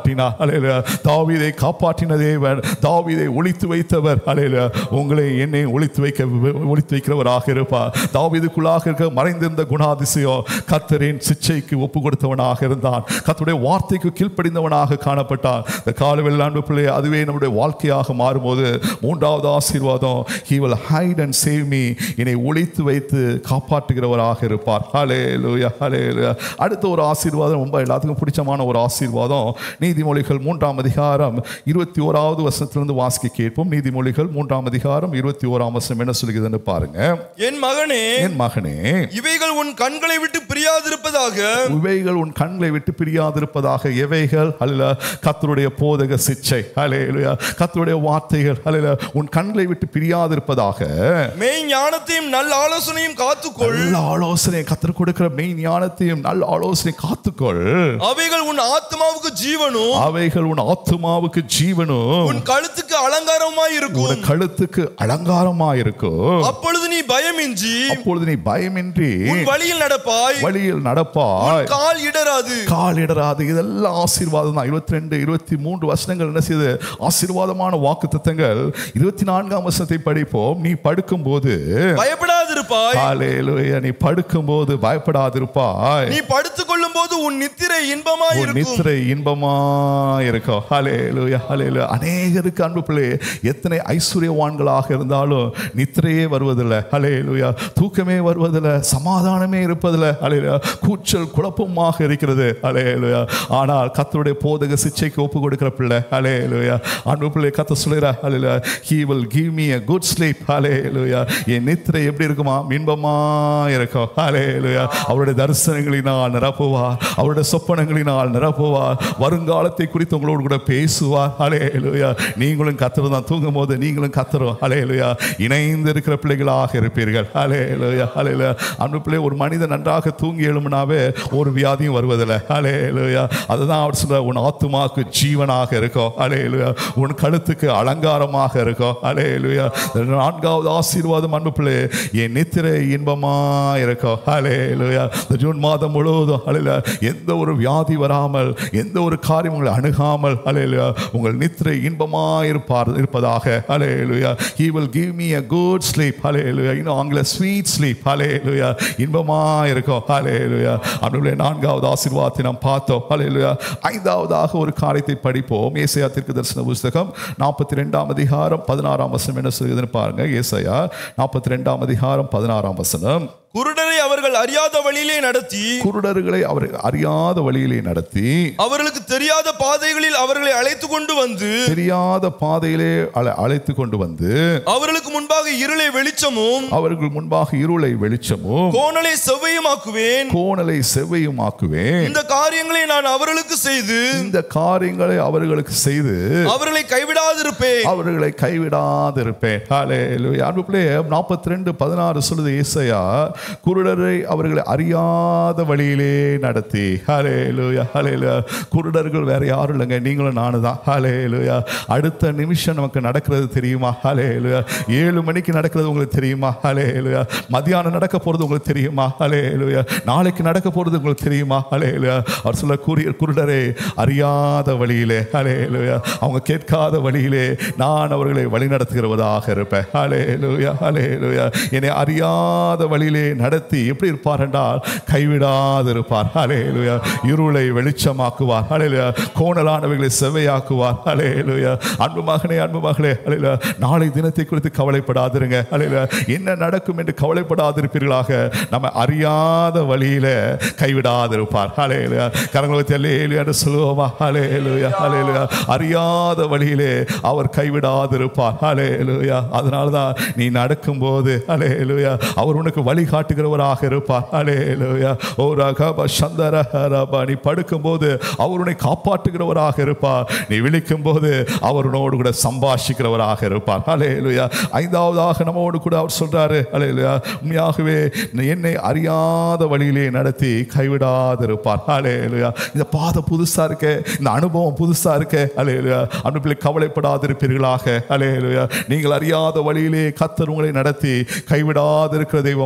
[SPEAKER 1] அலையில தாவீதை காப்பாற்றின தேவன் தாவீதை ஒளித்து வைத்தவர் அலையில உங்களை என்னை ஒளித்து வைக்க ஒளித்து வைக்கிறவராக இருப்பார் தாவீதுக்குள்ளாக இருக்க மறைந்திருந்த குணாதிசயம் கத்தரின் சிச்சைக்கு ஒப்பு கொடுத்தவனாக இருந்தான் கத்தருடைய வார்த்தைக்கு கீழ்ப்படிந்தவனாக காணப்பட்டான் இந்த காலவெளியில் அன்பு பிள்ளை அதுவே நம்முடைய வாழ்க்கையாக மாறும்போது மூன்றாவது ஆசீர்வாதம் he will hide and save me என்னை ஒளித்து வைத்து காப்பாற்றுகிறவராக இருப்பார் ஹலே லூயா ஹலே அடுத்த ஒரு ஆசீர்வாதம் ரொம்ப எல்லாத்துக்கும் பிடிச்சமான ஒரு ஆசீர்வாதம் நீதிமொழிகள் மூன்றாம் அதிகாரம் இருபத்தி ஓராவது வசனத்திலிருந்து வாசிக்க கேட்போம் நீதிமொழிகள் மூன்றாம் அதிகாரம் இருபத்தி ஓராம் வசனம் என்ன சொல்லுகிறதுன்னு பாருங்க
[SPEAKER 3] என் மகனே
[SPEAKER 1] என் மகனே
[SPEAKER 3] இவைகள் உன் கண்களை விட்டு பிரியாதிருப்பதாக
[SPEAKER 1] இவைகள் உன் கண்களை விட்டு பிரியாதிருப்பதாக எவைகள் அல்ல கத்தருடைய போதக சிச்சை அலையிலுயா கத்தருடைய வார்த்தைகள் அல்ல உன் கண்களை விட்டு பிரியாதிருப்பதாக
[SPEAKER 3] மெய் ஞானத்தையும் நல்ல ஆலோசனையும் காத்துக்கொள்
[SPEAKER 1] நல்ல ஆலோசனை கத்தர் கொடுக்கிற மெய் ஞானத்தையும் நல்ல ஆலோசனை காத்துக்கொள்
[SPEAKER 3] அவைகள் உன் ஆத்மாவுக்கு ஜீவனும்
[SPEAKER 1] அவைகள் உன் ஆத்துமாவுக்கு ஜீவனும்
[SPEAKER 3] உன் கழுத்துக்கு அலங்காரமாய்
[SPEAKER 1] உன்
[SPEAKER 3] இருக்கும்
[SPEAKER 1] கழுத்துக்கு அலங்காரமா இருக்கும்
[SPEAKER 3] அப்பொழுது நீ பயமின்றி
[SPEAKER 1] அப்பொழுது நீ பயமின்றி
[SPEAKER 3] உன் வழியில் நடப்பாய்
[SPEAKER 1] வழியில் நடப்பாய்
[SPEAKER 3] கால் இடராது
[SPEAKER 1] கால் இடராது இதெல்லாம் ஆசீர்வாதம் தான் இருபத்தி ரெண்டு இருபத்தி மூன்று வசனங்கள் என்ன செய்யுது ஆசீர்வாதமான வாக்கு தத்தங்கள் இருபத்தி நான்காம் வசனத்தை படிப்போம் நீ படுக்கும்போது
[SPEAKER 3] பயப்படாதிருப்பாய்
[SPEAKER 1] ஹalleluya, நீ படுக்கும்போது பயப்படாதிருப்பாய்
[SPEAKER 3] நீ படுத்துக் கொள்ளும் போது உன் நித்திரை இன்பமாய்
[SPEAKER 1] உன்
[SPEAKER 3] இருக்கும்
[SPEAKER 1] நித்திரை இன்பமா இருக்கும் ஹalleluya, ஹalleluya. அநேகருக்கு அன்பு பிள்ளை எத்தனை ஐஸ்வர்யவான்களாக இருந்தாலும் நித்திரையே வருவதில்லை ஹalleluya. தூக்கமே வருவதில்லை சமாதானமே இருப்பதில்லை ஹalleluya. கூச்சல் குழப்பமாக இருக்கிறது ஹalleluya. ஆனால் கத்தருடைய போதக சிச்சைக்கு ஒப்பு கொடுக்கிற பிள்ளை ஹalleluya. அன்பு பிள்ளை கத்த சொல்லுறா ஹalleluya. he will give me a good sleep ஹalleluya. என் நித்திரை எப்படி இருக்குமா இன்பமா இருக்கும் ஹalleluya. அவருடைய தரிசனங்களினால் நிரப்புவார் அவருடைய சொப்பனங்களினால் நிரப்புவார் வருங்காலத்தை குறித்து உங்களோடு கூட பேசுவார் ஹalleluya. நீங்களும் கத்தர் தான் தூங்கும் போது நீங்களும் கத்தரும் ஹalleluya. இணைந்து இருக்கிற பிள்ளைகளாக இருப்பீர்கள் ஹalleluya. ஹalleluya. அன்பு பிள்ளை ஒரு மனிதன் நன்றாக தூங்கி எழும்பினாவே ஒரு வியாதியும் வருவதில்லை ஹalleluya. அதுதான் அவர் சொல்ற உன் ஆத்துமாக்கு ஜீவனாக இருக்கும் ஹalleluya. உன் கழுத்துக்கு அலங்காரமாக இருக்கும் ஹalleluya. நான்காவது ஆசீர்வாதம் அன்பு பிள்ளை என் நித்திரை இன்பமா இருக்கும் ஹalleluya. இந்த ஜூன் மாதம் முழுவதும் ஹalleluya. எந்த ஒரு வியாதி வராமல் எந்த ஒரு காரியம் உங்களை அணுகாமல் ஹalleluya. உங்கள் நித்திரை இன்பமா இருப்பார் இருப்பதாக ஹalleluya. he will give me a good sleep ஹalleluya. இன்னும் ஆங்கில sweet sleep ஹalleluya. இன்பமா இருக்கும் ஹalleluya. அன்புள்ள நான்காவது ஆசீர்வாதத்தை நாம் பார்த்தோம் ஹalleluya. ஐந்தாவதாக ஒரு காரியத்தை படிப்போம் ஏசாயா தீர்க்க தரிசன புஸ்தகம் நாற்பத்தி ரெண்டாம் அதிகாரம் பதினாறாம் வசனம் என்ன சொல்லுதுன்னு பாருங்க ஏசாயா நாற்பத்தி ரெண்டாம் அதிகாரம் பதினாறாம் வசனம்
[SPEAKER 3] குருடரை அவர்கள் அறியாத வழியிலே நடத்தி
[SPEAKER 1] குருடர்களை அவர் அறியாத வழியிலே நடத்தி
[SPEAKER 3] அவர்களுக்கு தெரியாத பாதைகளில் அவர்களை அழைத்து கொண்டு வந்து
[SPEAKER 1] தெரியாத பாதையிலே அழ- அழைத்து கொண்டு வந்து
[SPEAKER 3] அவர்களுக்கு முன்பாக இருளை வெளிச்சமும்
[SPEAKER 1] அவர்கள் முன்பாக இருளை வெளிச்சமும்
[SPEAKER 3] கோணலை செவ்வையுமாக்குவேன்
[SPEAKER 1] கோணலை செவ்வையுமாக்குவேன்
[SPEAKER 3] இந்த காரியங்களை நான் அவர்களுக்கு செய்து
[SPEAKER 1] இந்த காரியங்களை அவர்களுக்கு செய்து
[SPEAKER 3] அவர்களை கைவிடாதிருப்பேன்
[SPEAKER 1] அவர்களை கைவிடாதிருப்பேன் ஹalleluya அன்பு பிள்ளையே 42 16 சொல்லுது ஏசாயா குருடரை அவர்களை அறியாத வழியிலே நடத்தி ஹalleluya ஹalleluya குருடர்கள் வேற யாரும் இல்லைங்க நீங்களும் நானும் தான் ஹalleluya அடுத்த நிமிஷம் நமக்கு நடக்கிறது தெரியுமா ஹalleluya ஏழு மணிக்கு நடக்கிறது உங்களுக்கு தெரியுமா ஹalleluya மதியானம் நடக்க போறது உங்களுக்கு தெரியுமா ஹalleluya நாளைக்கு நடக்க போறது உங்களுக்கு தெரியுமா ஹalleluya அவர் சொல்ல கூறிய குருடரை அறியாத வழியிலே ஹalleluya அவங்க கேட்காத வழியிலே நான் அவர்களை வழிநடத்துகிறவதாக இருப்பேன் ஹalleluya ஹalleluya என்னை அறியாத வழியிலே நடத்தி எப்படி இருப்பார் என்றால் கைவிடாது இருப்பார் ஹalleluya இருளை வெளிச்சமாக்குவார் ஹalleluya கோணலானவைகளை செவ்வையாக்குவார் ஹalleluya அன்பு மகனே அன்பு மகளே ஹalleluya நாளை தினத்தை குறித்து கவலைப்படாதிருங்க ஹalleluya என்ன நடக்கும் என்று கவலைப்படாதிருப்பீர்களாக நம்ம அறியாத வழியில கைவிடாதிருப்பார் ஹalleluya கரங்களை தெல்லையிலே என்று சொல்லுவோமா ஹalleluya ஹalleluya அறியாத வழியிலே அவர் கைவிடாதிருப்பார் ஹalleluya அதனால தான் நீ நடக்கும்போது ஹalleluya அவர் உனக்கு வழி காட்டுகிறவராக இருப்பார் ஹalleluya ஓ ரகப சந்தர ரபா நீ படுக்கும்போது அவர் உன்னை காப்பாற்றுகிறவராக இருப்பார் நீ விழிக்கும் போது அவர் உன்னோடு கூட சம்பாஷிக்கிறவராக இருப்பார் ஹalleluya ஐந்தாவதாக நம்மோடு கூட அவர் சொல்றாரு ஹalleluya உண்மையாகவே என்னை அறியாத வழியிலே நடத்தி கைவிடாதிருப்பார் ஹalleluya இந்த பாதை புதுசா இருக்கே இந்த அனுபவம் புதுசா இருக்கே ஹalleluya அன்புகளை கவலைப்படாதிருப்பீர்களாக ஹalleluya நீங்கள் அறியாத வழியிலே கத்தர் உங்களை நடத்தி கைவிடாதிருக்கிற தெய்வமாக இருப்பார்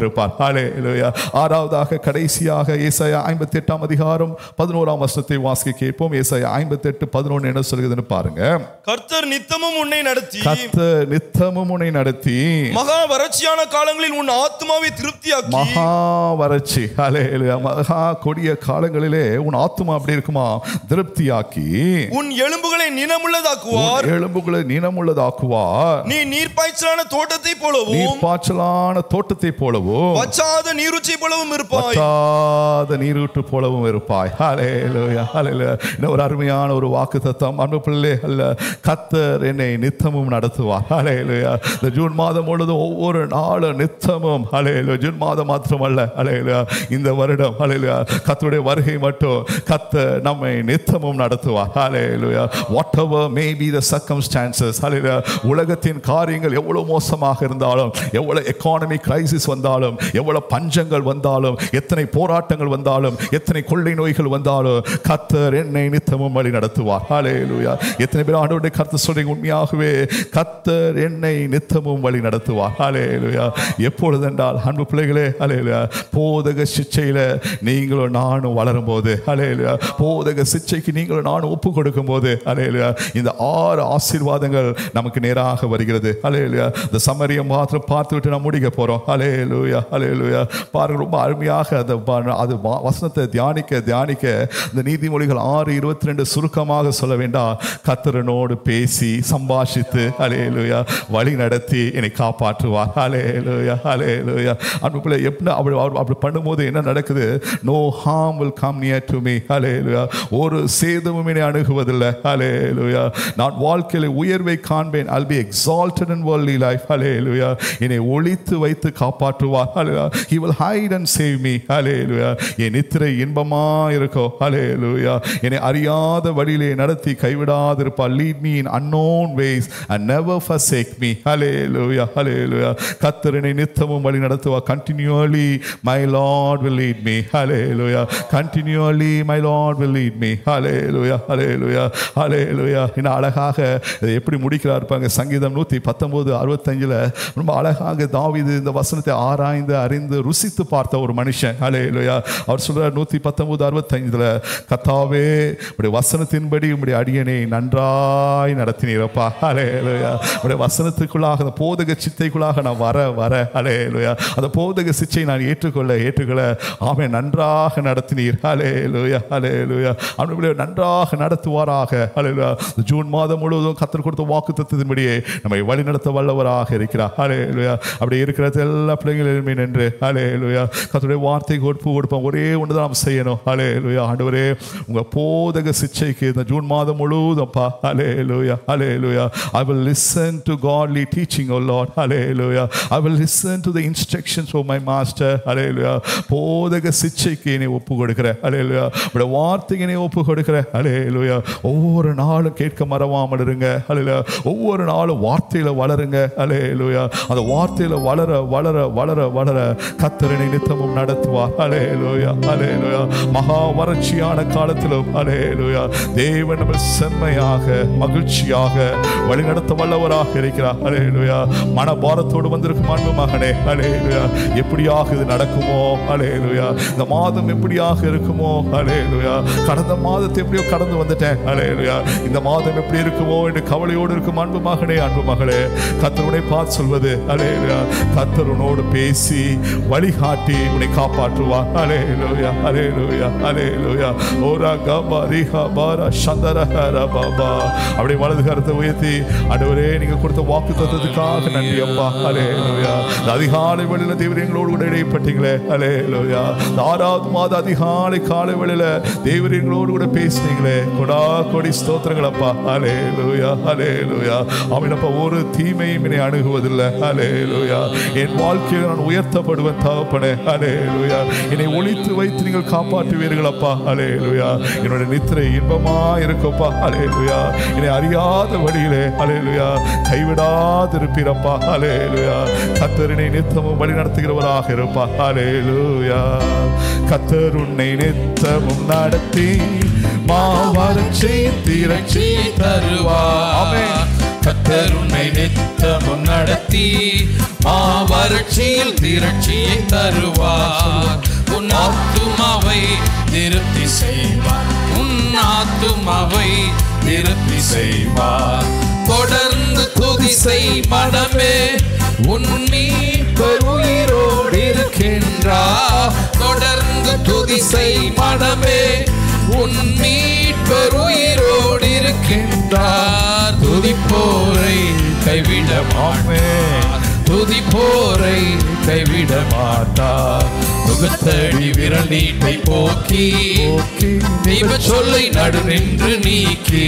[SPEAKER 1] இருப்பார் ஹalleluya ஆறாவதாக கடைசியாக ஏசாயா ஐம்பத்தி எட்டாம் அதிகாரம் பதினோராம் வசனத்தை வாசிக்க கேட்போம் ஏசாயா ஐம்பத்தி எட்டு பதினொன்று என்ன சொல்லுதுன்னு பாருங்க
[SPEAKER 3] கர்த்தர் நித்தமும் உன்னை நடத்தி
[SPEAKER 1] கத்த நித்தமும் உன்னை நடத்தி
[SPEAKER 3] மகா வறட்சியான காலங்களில் உன் ஆத்மாவை திருப்தியாக்கி
[SPEAKER 1] மகா வறட்சி ஹalleluya மகா கொடிய காலங்களிலே உன் ஆத்துமா அப்படி இருக்குமா திருப்தியாக்கி
[SPEAKER 3] உன் எலும்புகளை நினமுள்ளதாக்குவார்
[SPEAKER 1] உன் எலும்புகளை நீனமுள்ளதாக்குவார்
[SPEAKER 3] நீ நீர்ப்பாய்ச்சலான தோட்டத்தை போலவும்
[SPEAKER 1] நீர்ப்பாய்ச்சலான தோட்டத்தை போலவும்
[SPEAKER 3] வச்சாத நீருச்சை போலவும் இருப்பாய்
[SPEAKER 1] வற்றாத நீரூற்று போலவும் இருப்பாய் ஹalleluya ஹalleluya இன்னும் ஒரு அருமையான ஒரு வாக்கு தத்தம் அன்பு பிள்ளை அல்ல கத்தர் என்னை நித்தமும் நடத்துவார் ஹalleluya இந்த ஜூன் மாதம் முழுவதும் ஒவ்வொரு நாளும் நித்தமும் ஹalleluya ஜூன் மாதம் மாத்திரமல்ல ஹalleluya இந்த வருடம் ஹalleluya கத்தருடைய வருகை மட்டும் கத்த நம்மை நித்தமும் நடத்துவார் ஹalleluya whatever may be the circumstances ஹalleluya உலகத்தின் காரியங்கள் எவ்வளவு மோசமாக இருந்தாலும் எவ்வளவு எக்கானமி கிரைசிஸ் வந்தாலும் எவ்வளவு பஞ்சங்கள் வந்தாலும் எத்தனை போராட்டங்கள் வந்தாலும் எத்தனை கொள்ளை நோய்கள் வந்தாலும் கத்தர் என்னை நித்தமும் வழி நடத்துவார் ஹalleluya எத்தனை பேர் ஆண்டவருடைய கருத்து சொல்றீங்க உண்மையாகவே கத்தர் என்னை நித்தமும் வழி நடத்துவார் ஹalleluya எப்பொழுது என்றால் அன்பு பிள்ளைகளே ஹalleluya போதக சிச்சையில நீங்களும் நானும் வளரும் போது ஹalleluya போதக சிச்சைக்கு நீங்களும் நானும் ஒப்பு கொடுக்கும் போது ஹalleluya இந்த ஆறு ஆசீர்வாதங்கள் நமக்கு நேராக வருகிறது ஹalleluya இந்த சமரிய மாத்திரம் பார்த்து விட்டு நாம் முடிக்க போறோம் ஹalleluya ஹalleluya பாருங்க ரொம்ப அருமையாக அந்த ப- அது வ- வசனத்தை தியானிக்க தியானிக்க இந்த நீதிமொழிகள் ஆறு இருபத்தி ரெண்டு சுருக்கமாக சொல்ல வேண்டாம் கத்தரனோடு பேசி சம்பாஷித்து ஹalleluya வழி நடத்தி என்னை காப்பாற்றுவார் ஹalleluya ஹalleluya அன்பு பிள்ளை எப்படி அப்படி அவர் அப்படி பண்ணும்போது என்ன நடக்குது no harm will come near to me hallelujah ஒரு சேதமும் என்னை அணுகுவதில்லை ஹalleluya நான் வாழ்க்கையில் உயர்வை காண்பேன் I'll be exalted in worldly life ஹalleluya என்னை ஒளித்து வைத்து காப்பாற்றுவார் ஹalleluya he will hide and save me ஹalleluya என் நித்திரை இன்பமா இருக்கும் ஹalleluya என்னை அறியாத வழியிலே நடத்தி கைவிடாதிருப்பார் lead me in unknown ways and never forsake me hallelujah ஹalleluya கர்த்தர் என்னை நித்தமும் வழி நடத்துவார் continually my lord will lead me hallelujah continually my lord will lead me hallelujah hallelujah hallelujah என்ன அழகாக இதை எப்படி முடிக்கிறார் பாருங்க சங்கீதம் நூற்றி பத்தொம்போது அறுபத்தஞ்சில் ரொம்ப அழகாக தாவீது இந்த வசனத்தை ஆராய்ந்து அறிந்து ருசித்து பார்த்த ஒரு மனுஷன் ஹalleluya அவர் சொல்றார் நூற்றி பத்தொம்போது அறுபத்தஞ்சில் கத்தாவே உடைய வசனத்தின்படி உடைய அடியனை நன்றாய் நடத்தினீரப்பா ஹalleluya உடைய வசனத்துக்குள்ளாக அந்த போதக சித்தைக்குள்ளாக நான் வர வர ஹalleluya அந்த போதக சிச்சை நான் ஏற்றுக்கொள்ள ஏற்றுக்கொள்ள ஆமென் நன்றாக நடத்தினீர் ஹalleluya ஹalleluya அவனுடைய நன்றாக நடத்துவாராக ஹalleluya இந்த ஜூன் மாதம் முழுவதும் கத்தர் கொடுத்த வாக்கு தத்துவத்தின்படியே நம்மை வழி நடத்த வல்லவராக இருக்கிறார் ஹalleluya அப்படி இருக்கிறது எல்லா பிள்ளைங்களுமே நின்று ஹalleluya கத்தருடைய வார்த்தைக்கு ஒப்பு கொடுப்போம் ஒரே ஒன்று தான் நாம் செய்யணும் ஹalleluya ஆண்டவரே உங்க போதக சிச்சைக்கு இந்த ஜூன் மாதம் முழுவதும்ப்பா ஹalleluya ஹalleluya I will listen to godly teaching oh Lord hallelujah I will listen to the instructions of my master hallelujah போதக சிச்சைக்கு என்னை ஒப்பு கொடுக்கிறேன் ஹalleluya உடைய வார்த்தைக்கு என்னை ஒப்பு கொடுக்கிறேன் ஹalleluya ஒவ்வொரு நாளும் கேட்க மறவாமல் இருங்க ஹalleluya ஒவ்வொரு நாளும் வார்த்தையில வளருங்க ஹalleluya அந்த வார்த்தையில வளர வளர வளர வளர கத்தரனை நித்தமும் நடத்துவார் ஹalleluya ஹalleluya மகா வறட்சியான காலத்திலும் ஹalleluya தேவன் நம்ம செம்மையாக மகிழ்ச்சியாக வழிநடத்த வல்லவராக இருக்கிறார் ஹalleluya மனபாரத்தோடு வந்திருக்கும் அன்பு மகனே ஹalleluya எப்படியாக இது நடக்குமோ ஹalleluya இந்த மாதம் எப்படியாக இருக்குமோ ஹalleluya கடந்த மாதத்தை எப்படியோ கடந்து வந்துட்டேன் ஹalleluya இந்த மாதம் எப்படி இருக்குமோ என்று கவலையோடு இருக்கும் அன்பு மகனே அன்பு மகளே கத்தருனை பார்த்து சொல்வது ஹalleluya கத்தருனோடு பேசி வழிகாட்டி உன்னை காப்பாற்றுவார் ஹalleluya ஹalleluya ஹalleluya ஓரா கபா ரிஹா பாரா சந்தரஹர பாபா அப்படியே வலது கரத்தை உயர்த்தி ஆண்டவரே நீங்க கொடுத்த வாக்கு தத்துவத்துக்காக நன்றி அப்பா ஹalleluya இந்த அதிகாலை வேளையில தேவரே எங்களோடு கூட இடைப்பட்டீங்களே ஹalleluya இந்த ஆறாவது மாத அதிகாலை காலை வேளையில தேவரே எங்களோடு கூட பேசினீங்களே கொடா கொடி ஸ்தோத்திரங்கள் அப்பா ஹalleluya ஹalleluya அவனப்பா ஒரு தீமையும் என்னை அணுகுவதில்லை ஹalleluya என் வாழ்க்கையில் நான் உயர்த்தப்படுவேன் தகப்பனே ஹalleluya என்னை ஒளித்து வைத்து நீங்கள் காப்பாற்றுவீர்கள் அப்பா ஹalleluya என்னோட நித்திரை இன்பமா இருக்கும்ப்பா ஹalleluya என்னை அறியாத வழியிலே ஹalleluya கைவிடாது இருப்பீரப்பா ஹalleluya கத்தரினை நித்தமும் வழி நடத்துகிறவராக இருப்பா ஹalleluya கத்தர் உன்னை நித்தமும் நடத்தி மாவரட்சி திரட்சி தருவார் ஆமென்
[SPEAKER 2] கத்தர் உன்னை நித்தமும் நடத்தி மாவறட்சியில் திரட்சியை தருவார் உன் ஆத்துமாவை திருப்தி செய்வார் உன் ஆத்துமாவை திருப்தி செய்வார் தொடர்ந்து துதி செய் மனமே உன் மீட்பர் உயிரோடு இருக்கின்றார் தொடர்ந்து துதி செய் மனமே உன் மீட்பர் உயிரோடு இருக்கின்றார் துதிப்போரை கைவிட மாட்டார் துதிப்போரை கைவிட மாட்டார் முகத்தடி விரல் நீட்டை போக்கி தெய்வ சொல்லை நடு நின்று நீக்கி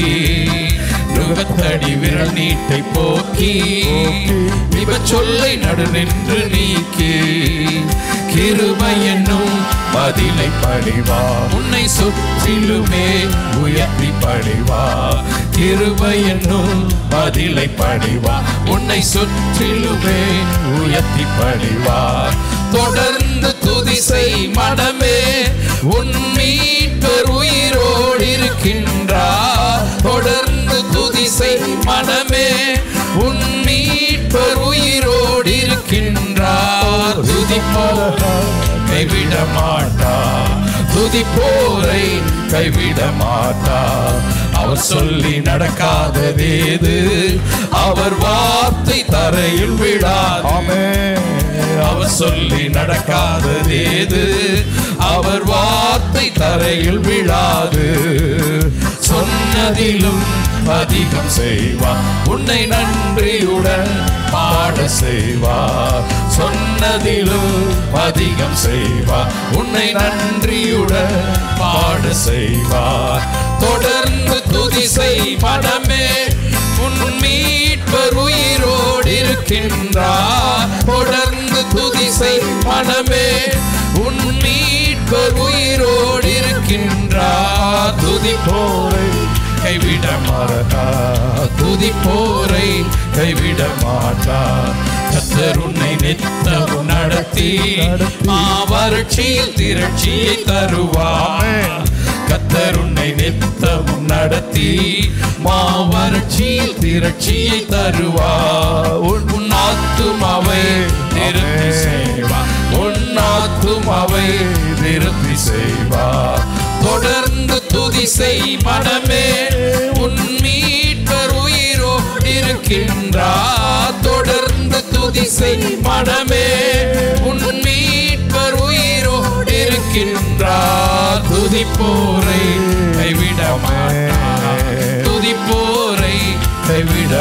[SPEAKER 2] நுகத்தடி விரல் நீட்டை போக்கி தெய்வ சொல்லை நடு நின்று நீக்கி கிருபை என்னும் பதிலை படிவா உன்னை சுற்றிலுமே உயர்த்தி படிவா கிருபை என்னும் பதிலை படிவா உன்னை சுற்றிலுமே உயர்த்தி படிவா தொடர்ந்து துதி செய் மனமே உன் மீட்பர் உயிரோடு இருக்கின்றார் தொடர்ந்து துதி செய் மனமே உன் மீட்பர் உயிரோடு இருக்கின்றார் துதிப்போர் கைவிட மாட்டார் துதிப்போரை கைவிட மாட்டார் அவர் சொல்லி நடக்காததேது அவர் வார்த்தை தரையில் விடாது
[SPEAKER 1] ஆமென்
[SPEAKER 2] அவர் சொல்லி நடக்காததேது அவர் வார்த்தை தரையில் விழாது சொன்னதிலும் அதிகம் செய்வார் உன்னை நன்றியுடன் பாட செய்வார் சொன்னதிலும் அதிகம் செய்வார் உன்னை நன்றியுடன் பாட செய்வார் தொடர்ந்து துதி செய் மனமே உன் மீட்பர் உயிரோடு இருக்கின்றார் தொடர்ந்து துதி செய் மனமே உன் மீட்பர் உயிரோடு இருக்கின்றார் துதி போரை கைவிட மாட்டா துதி போரை கைவிட மாட்டா கத்தர் உன்னை நித்தமும் நடத்தி மாவறட்சியில் திரட்சியை தருவார் கத்தர் உன்னை நித்தமும் நடத்தி மாவறட்சியில் திரட்சியை தருவார் உன் ஆத்துமாவை நிறுத்தி செய்வார் உன் ஆத்துமாவை நிறுத்தி செய்வார் தொடர்ந்து துதி செய் மனமே உன் மீட்பர் உயிரோ இருக்கின்றார் தொடர்ந்து துதி செய் மனமே உன் மீட்பர் உயிரோ இருக்கின்றார் துதிப்போரை கைவிட மாட்டார் துதிப்போரை கைவிட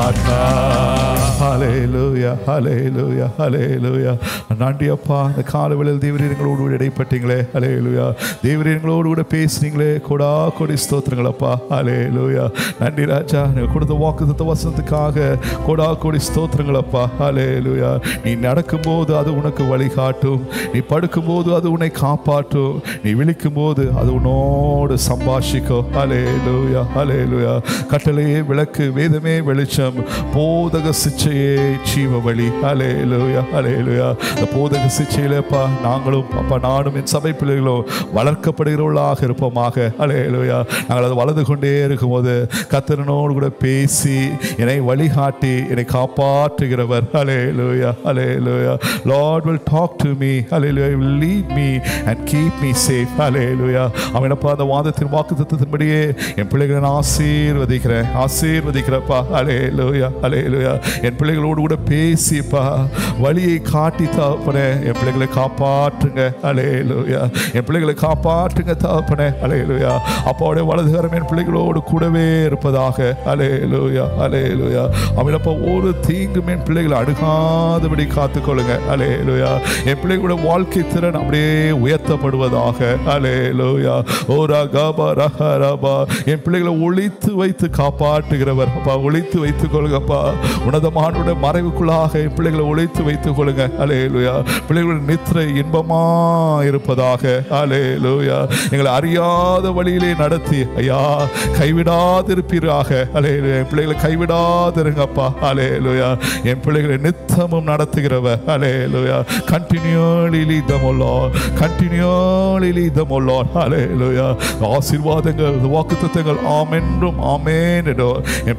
[SPEAKER 2] மாட்டார்
[SPEAKER 1] ஹalleluya ஹalleluya ஹalleluya நன்றி அப்பா இந்த காலவெளியில் தேவரீர் எங்களோடு கூட இடைப்பட்டீங்களே ஹalleluya தேவரீர் எங்களோடு கூட பேசுனீங்களே கொடா கொடி ஸ்தோத்திரங்கள் அப்பா ஹalleluya நன்றி ராஜா நீங்க கொடுத்த வாக்குத்த வசனத்துக்காக கொடா கொடி ஸ்தோத்திரங்கள் அப்பா ஹalleluya நீ நடக்கும்போது அது உனக்கு வழிகாட்டும் நீ படுக்கும்போது அது உன்னை காப்பாற்றும் நீ விழிக்கும்போது அது உன்னோடு சம்பாஷிக்கும் ஹalleluya ஹalleluya கட்டளையே விளக்கு வேதமே வெளிச்சம் போதக சிச்சையே ஜீவ வழி ஹalleluya ஹalleluya இந்த போதக சிச்சையிலப்பா நாங்களும் அப்பா நானும் என் சபை பிள்ளைகளும் வளர்க்கப்படுகிறவர்களாக இருப்போமாக ஹalleluya நாங்கள் அது வளர்ந்து கொண்டே இருக்கும்போது கத்தரனோடு கூட பேசி என்னை வழிகாட்டி என்னை காப்பாற்றுகிறவர் ஹalleluya ஹalleluya Lord will talk to me hallelujah He will lead me and keep me safe hallelujah அவனப்பா அந்த வாதத்தின் வாக்குத்தத்தத்தின்படியே என் பிள்ளைகளை நான் ஆசீர்வதிக்கிறேன் ஆசீர்வதிக்கிறப்பா ஹalleluya ஹalleluya என் பிள்ளைகளோடு கூட பேசிப்பா வழியை காட்டி தாப்பனே என் பிள்ளைகளை காப்பாற்றுங்க ஹalleluya என் பிள்ளைகளை காப்பாற்றுங்க தாப்பனே ஹalleluya அப்பாவுடைய வலதுகரம் என் பிள்ளைகளோடு கூடவே இருப்பதாக ஹalleluya ஹalleluya அவனப்பா ஒரு தீங்கும் என் பிள்ளைகளை அணுகாதபடி காத்துக்கொள்ளுங்க ஹalleluya என் பிள்ளைகளோட வாழ்க்கை திறன் அப்படியே உயர்த்தப்படுவதாக ஹalleluya ஓ ரகபா ரஹரபா என் பிள்ளைகளை ஒளித்து வைத்து காப்பாற்றுகிறவர் அப்பா ஒளித்து வைத்துக் கொள்ளுங்கப்பா உன்னதமானுடைய மறைவுக்குள்ளாக என் பிள்ளைகளை ஒளித்து வைத்துக் கொள்ளுங்க ஹalleluya பிள்ளைகளுடைய நித்திரை இன்பமா இருப்பதாக ஹalleluya எங்களை அறியாத வழியிலே நடத்தி ஐயா கைவிடாதிருப்பீராக ஹalleluya என் பிள்ளைகளை கைவிடாதிருங்கப்பா ஹalleluya என் பிள்ளைகளை நித்தமும் நடத்துகிறவர் ஹalleluya continually lead them O Lord continually lead them O Lord hallelujah ஆசீர்வாதங்கள் வாக்குத்தத்தங்கள் ஆமென்றும் ஆமென் என்றோ என் பிள்ளைகளுடைய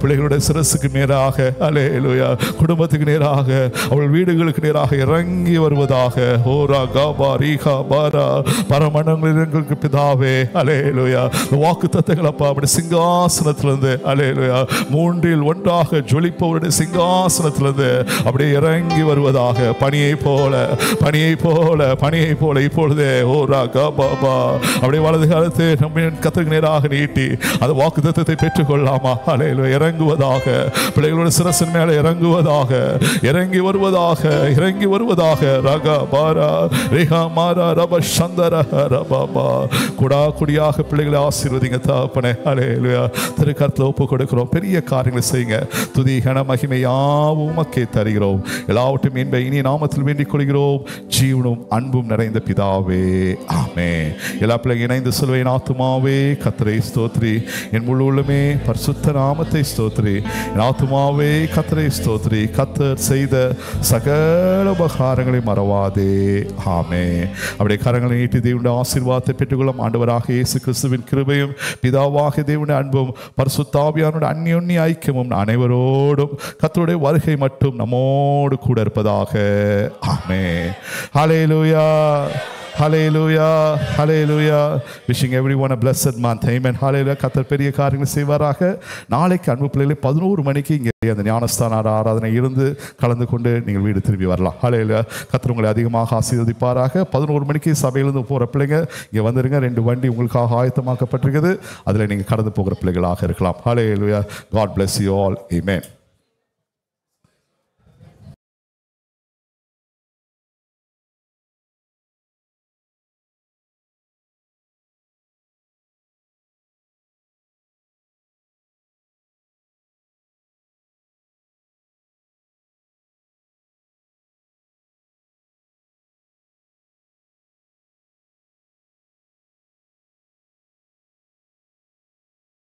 [SPEAKER 1] சிரசுக்கு நேராக அலேலுயா குடும்பத்துக்கு நேராக அவள் வீடுகளுக்கு நேராக இறங்கி வருவதாக ஓரா காபா ரீகா பாரா பரமண்டங்கள் எங்களுக்கு பிதாவே அலேலுயா வாக்கு தத்தங்கள் அப்பா அப்படி சிங்காசனத்திலிருந்து அலேலுயா மூன்றில் ஒன்றாக ஜொலிப்பவருடைய சிங்காசனத்திலிருந்து அப்படியே இறங்கி வருவதாக பனியை போல பனியை போல பனியை போல இப்பொழுதே ஓரா காபாபா அப்படியே வலது காலத்தை நம்ம கத்திற்கு நேராக நீட்டி அந்த வாக்கு தத்தத்தை பெற்றுக்கொள்ளாமா அலையில இறங்குவதாக பிள்ளைகளோட சிரசின் மேல இறங்குவதாக இறங்கி வருவதாக இறங்கி வருவதாக ரகா பாரா ரிஹா மாரா ரப சந்தர ரபாபா குடா குடியாக பிள்ளைகளை ஆசீர்வதிங்க தாப்பனே அலையிலுயா திருக்கரத்தில் ஒப்பு கொடுக்கிறோம் பெரிய காரியங்களை செய்யுங்க துதி கன மகிமை யாவும் உமக்கே தருகிறோம் எல்லாவற்றையும் என்பை இனி நாமத்தில் வேண்டிக் கொள்கிறோம் ஜீவனும் அன்பும் நிறைந்த பிதாவே ஆமே எல்லா பிள்ளைங்க இணைந்து சொல்வேன் ஆத்துமாவே கத்தரை ஸ்தோத்ரி என் முழு உள்ளமே பரிசுத்த நாமத்தை ஸ்தோத்ரி என் ஆத்துமாவே கத்தரை ஸ்தோத்ரி கத்தர் செய்த சகல உபகாரங்களை மறவாதே ஆமே அப்படியே கரங்களை நீட்டி தேவனுடைய ஆசீர்வாதத்தை பெற்றுக்கொள்ளும் ஆண்டவராக இயேசு கிறிஸ்துவின் கிருபையும் பிதாவாக தேவனுடைய அன்பும் பரிசுத்தாவியானுடைய அந்யோன்ய ஐக்கியமும் அனைவரோடும் கத்தருடைய வருகை மட்டும் நம்மோடு கூட இருப்பதாக ஆமே ஹalleluya ஹalleluya ஹalleluya wishing everyone a blessed month amen ஹalleluya கத்தர் பெரிய காரியங்களை செய்வாராக நாளைக்கு அன்பு பிள்ளைகளை பதினோரு மணிக்கு இங்கே அந்த ஞானஸ்தான ஆராதனை இருந்து கலந்து கொண்டு நீங்கள் வீடு திரும்பி வரலாம் ஹalleluya கத்தர் உங்களை அதிகமாக ஆசீர்வதிப்பாராக பதினோரு மணிக்கு சபையிலிருந்து போகிற பிள்ளைங்க இங்கே வந்துருங்க ரெண்டு வண்டி உங்களுக்காக ஆயத்தமாக்கப்பட்டிருக்குது அதில் நீங்கள் கடந்து போகிற பிள்ளைகளாக இருக்கலாம் ஹalleluya God bless you all amen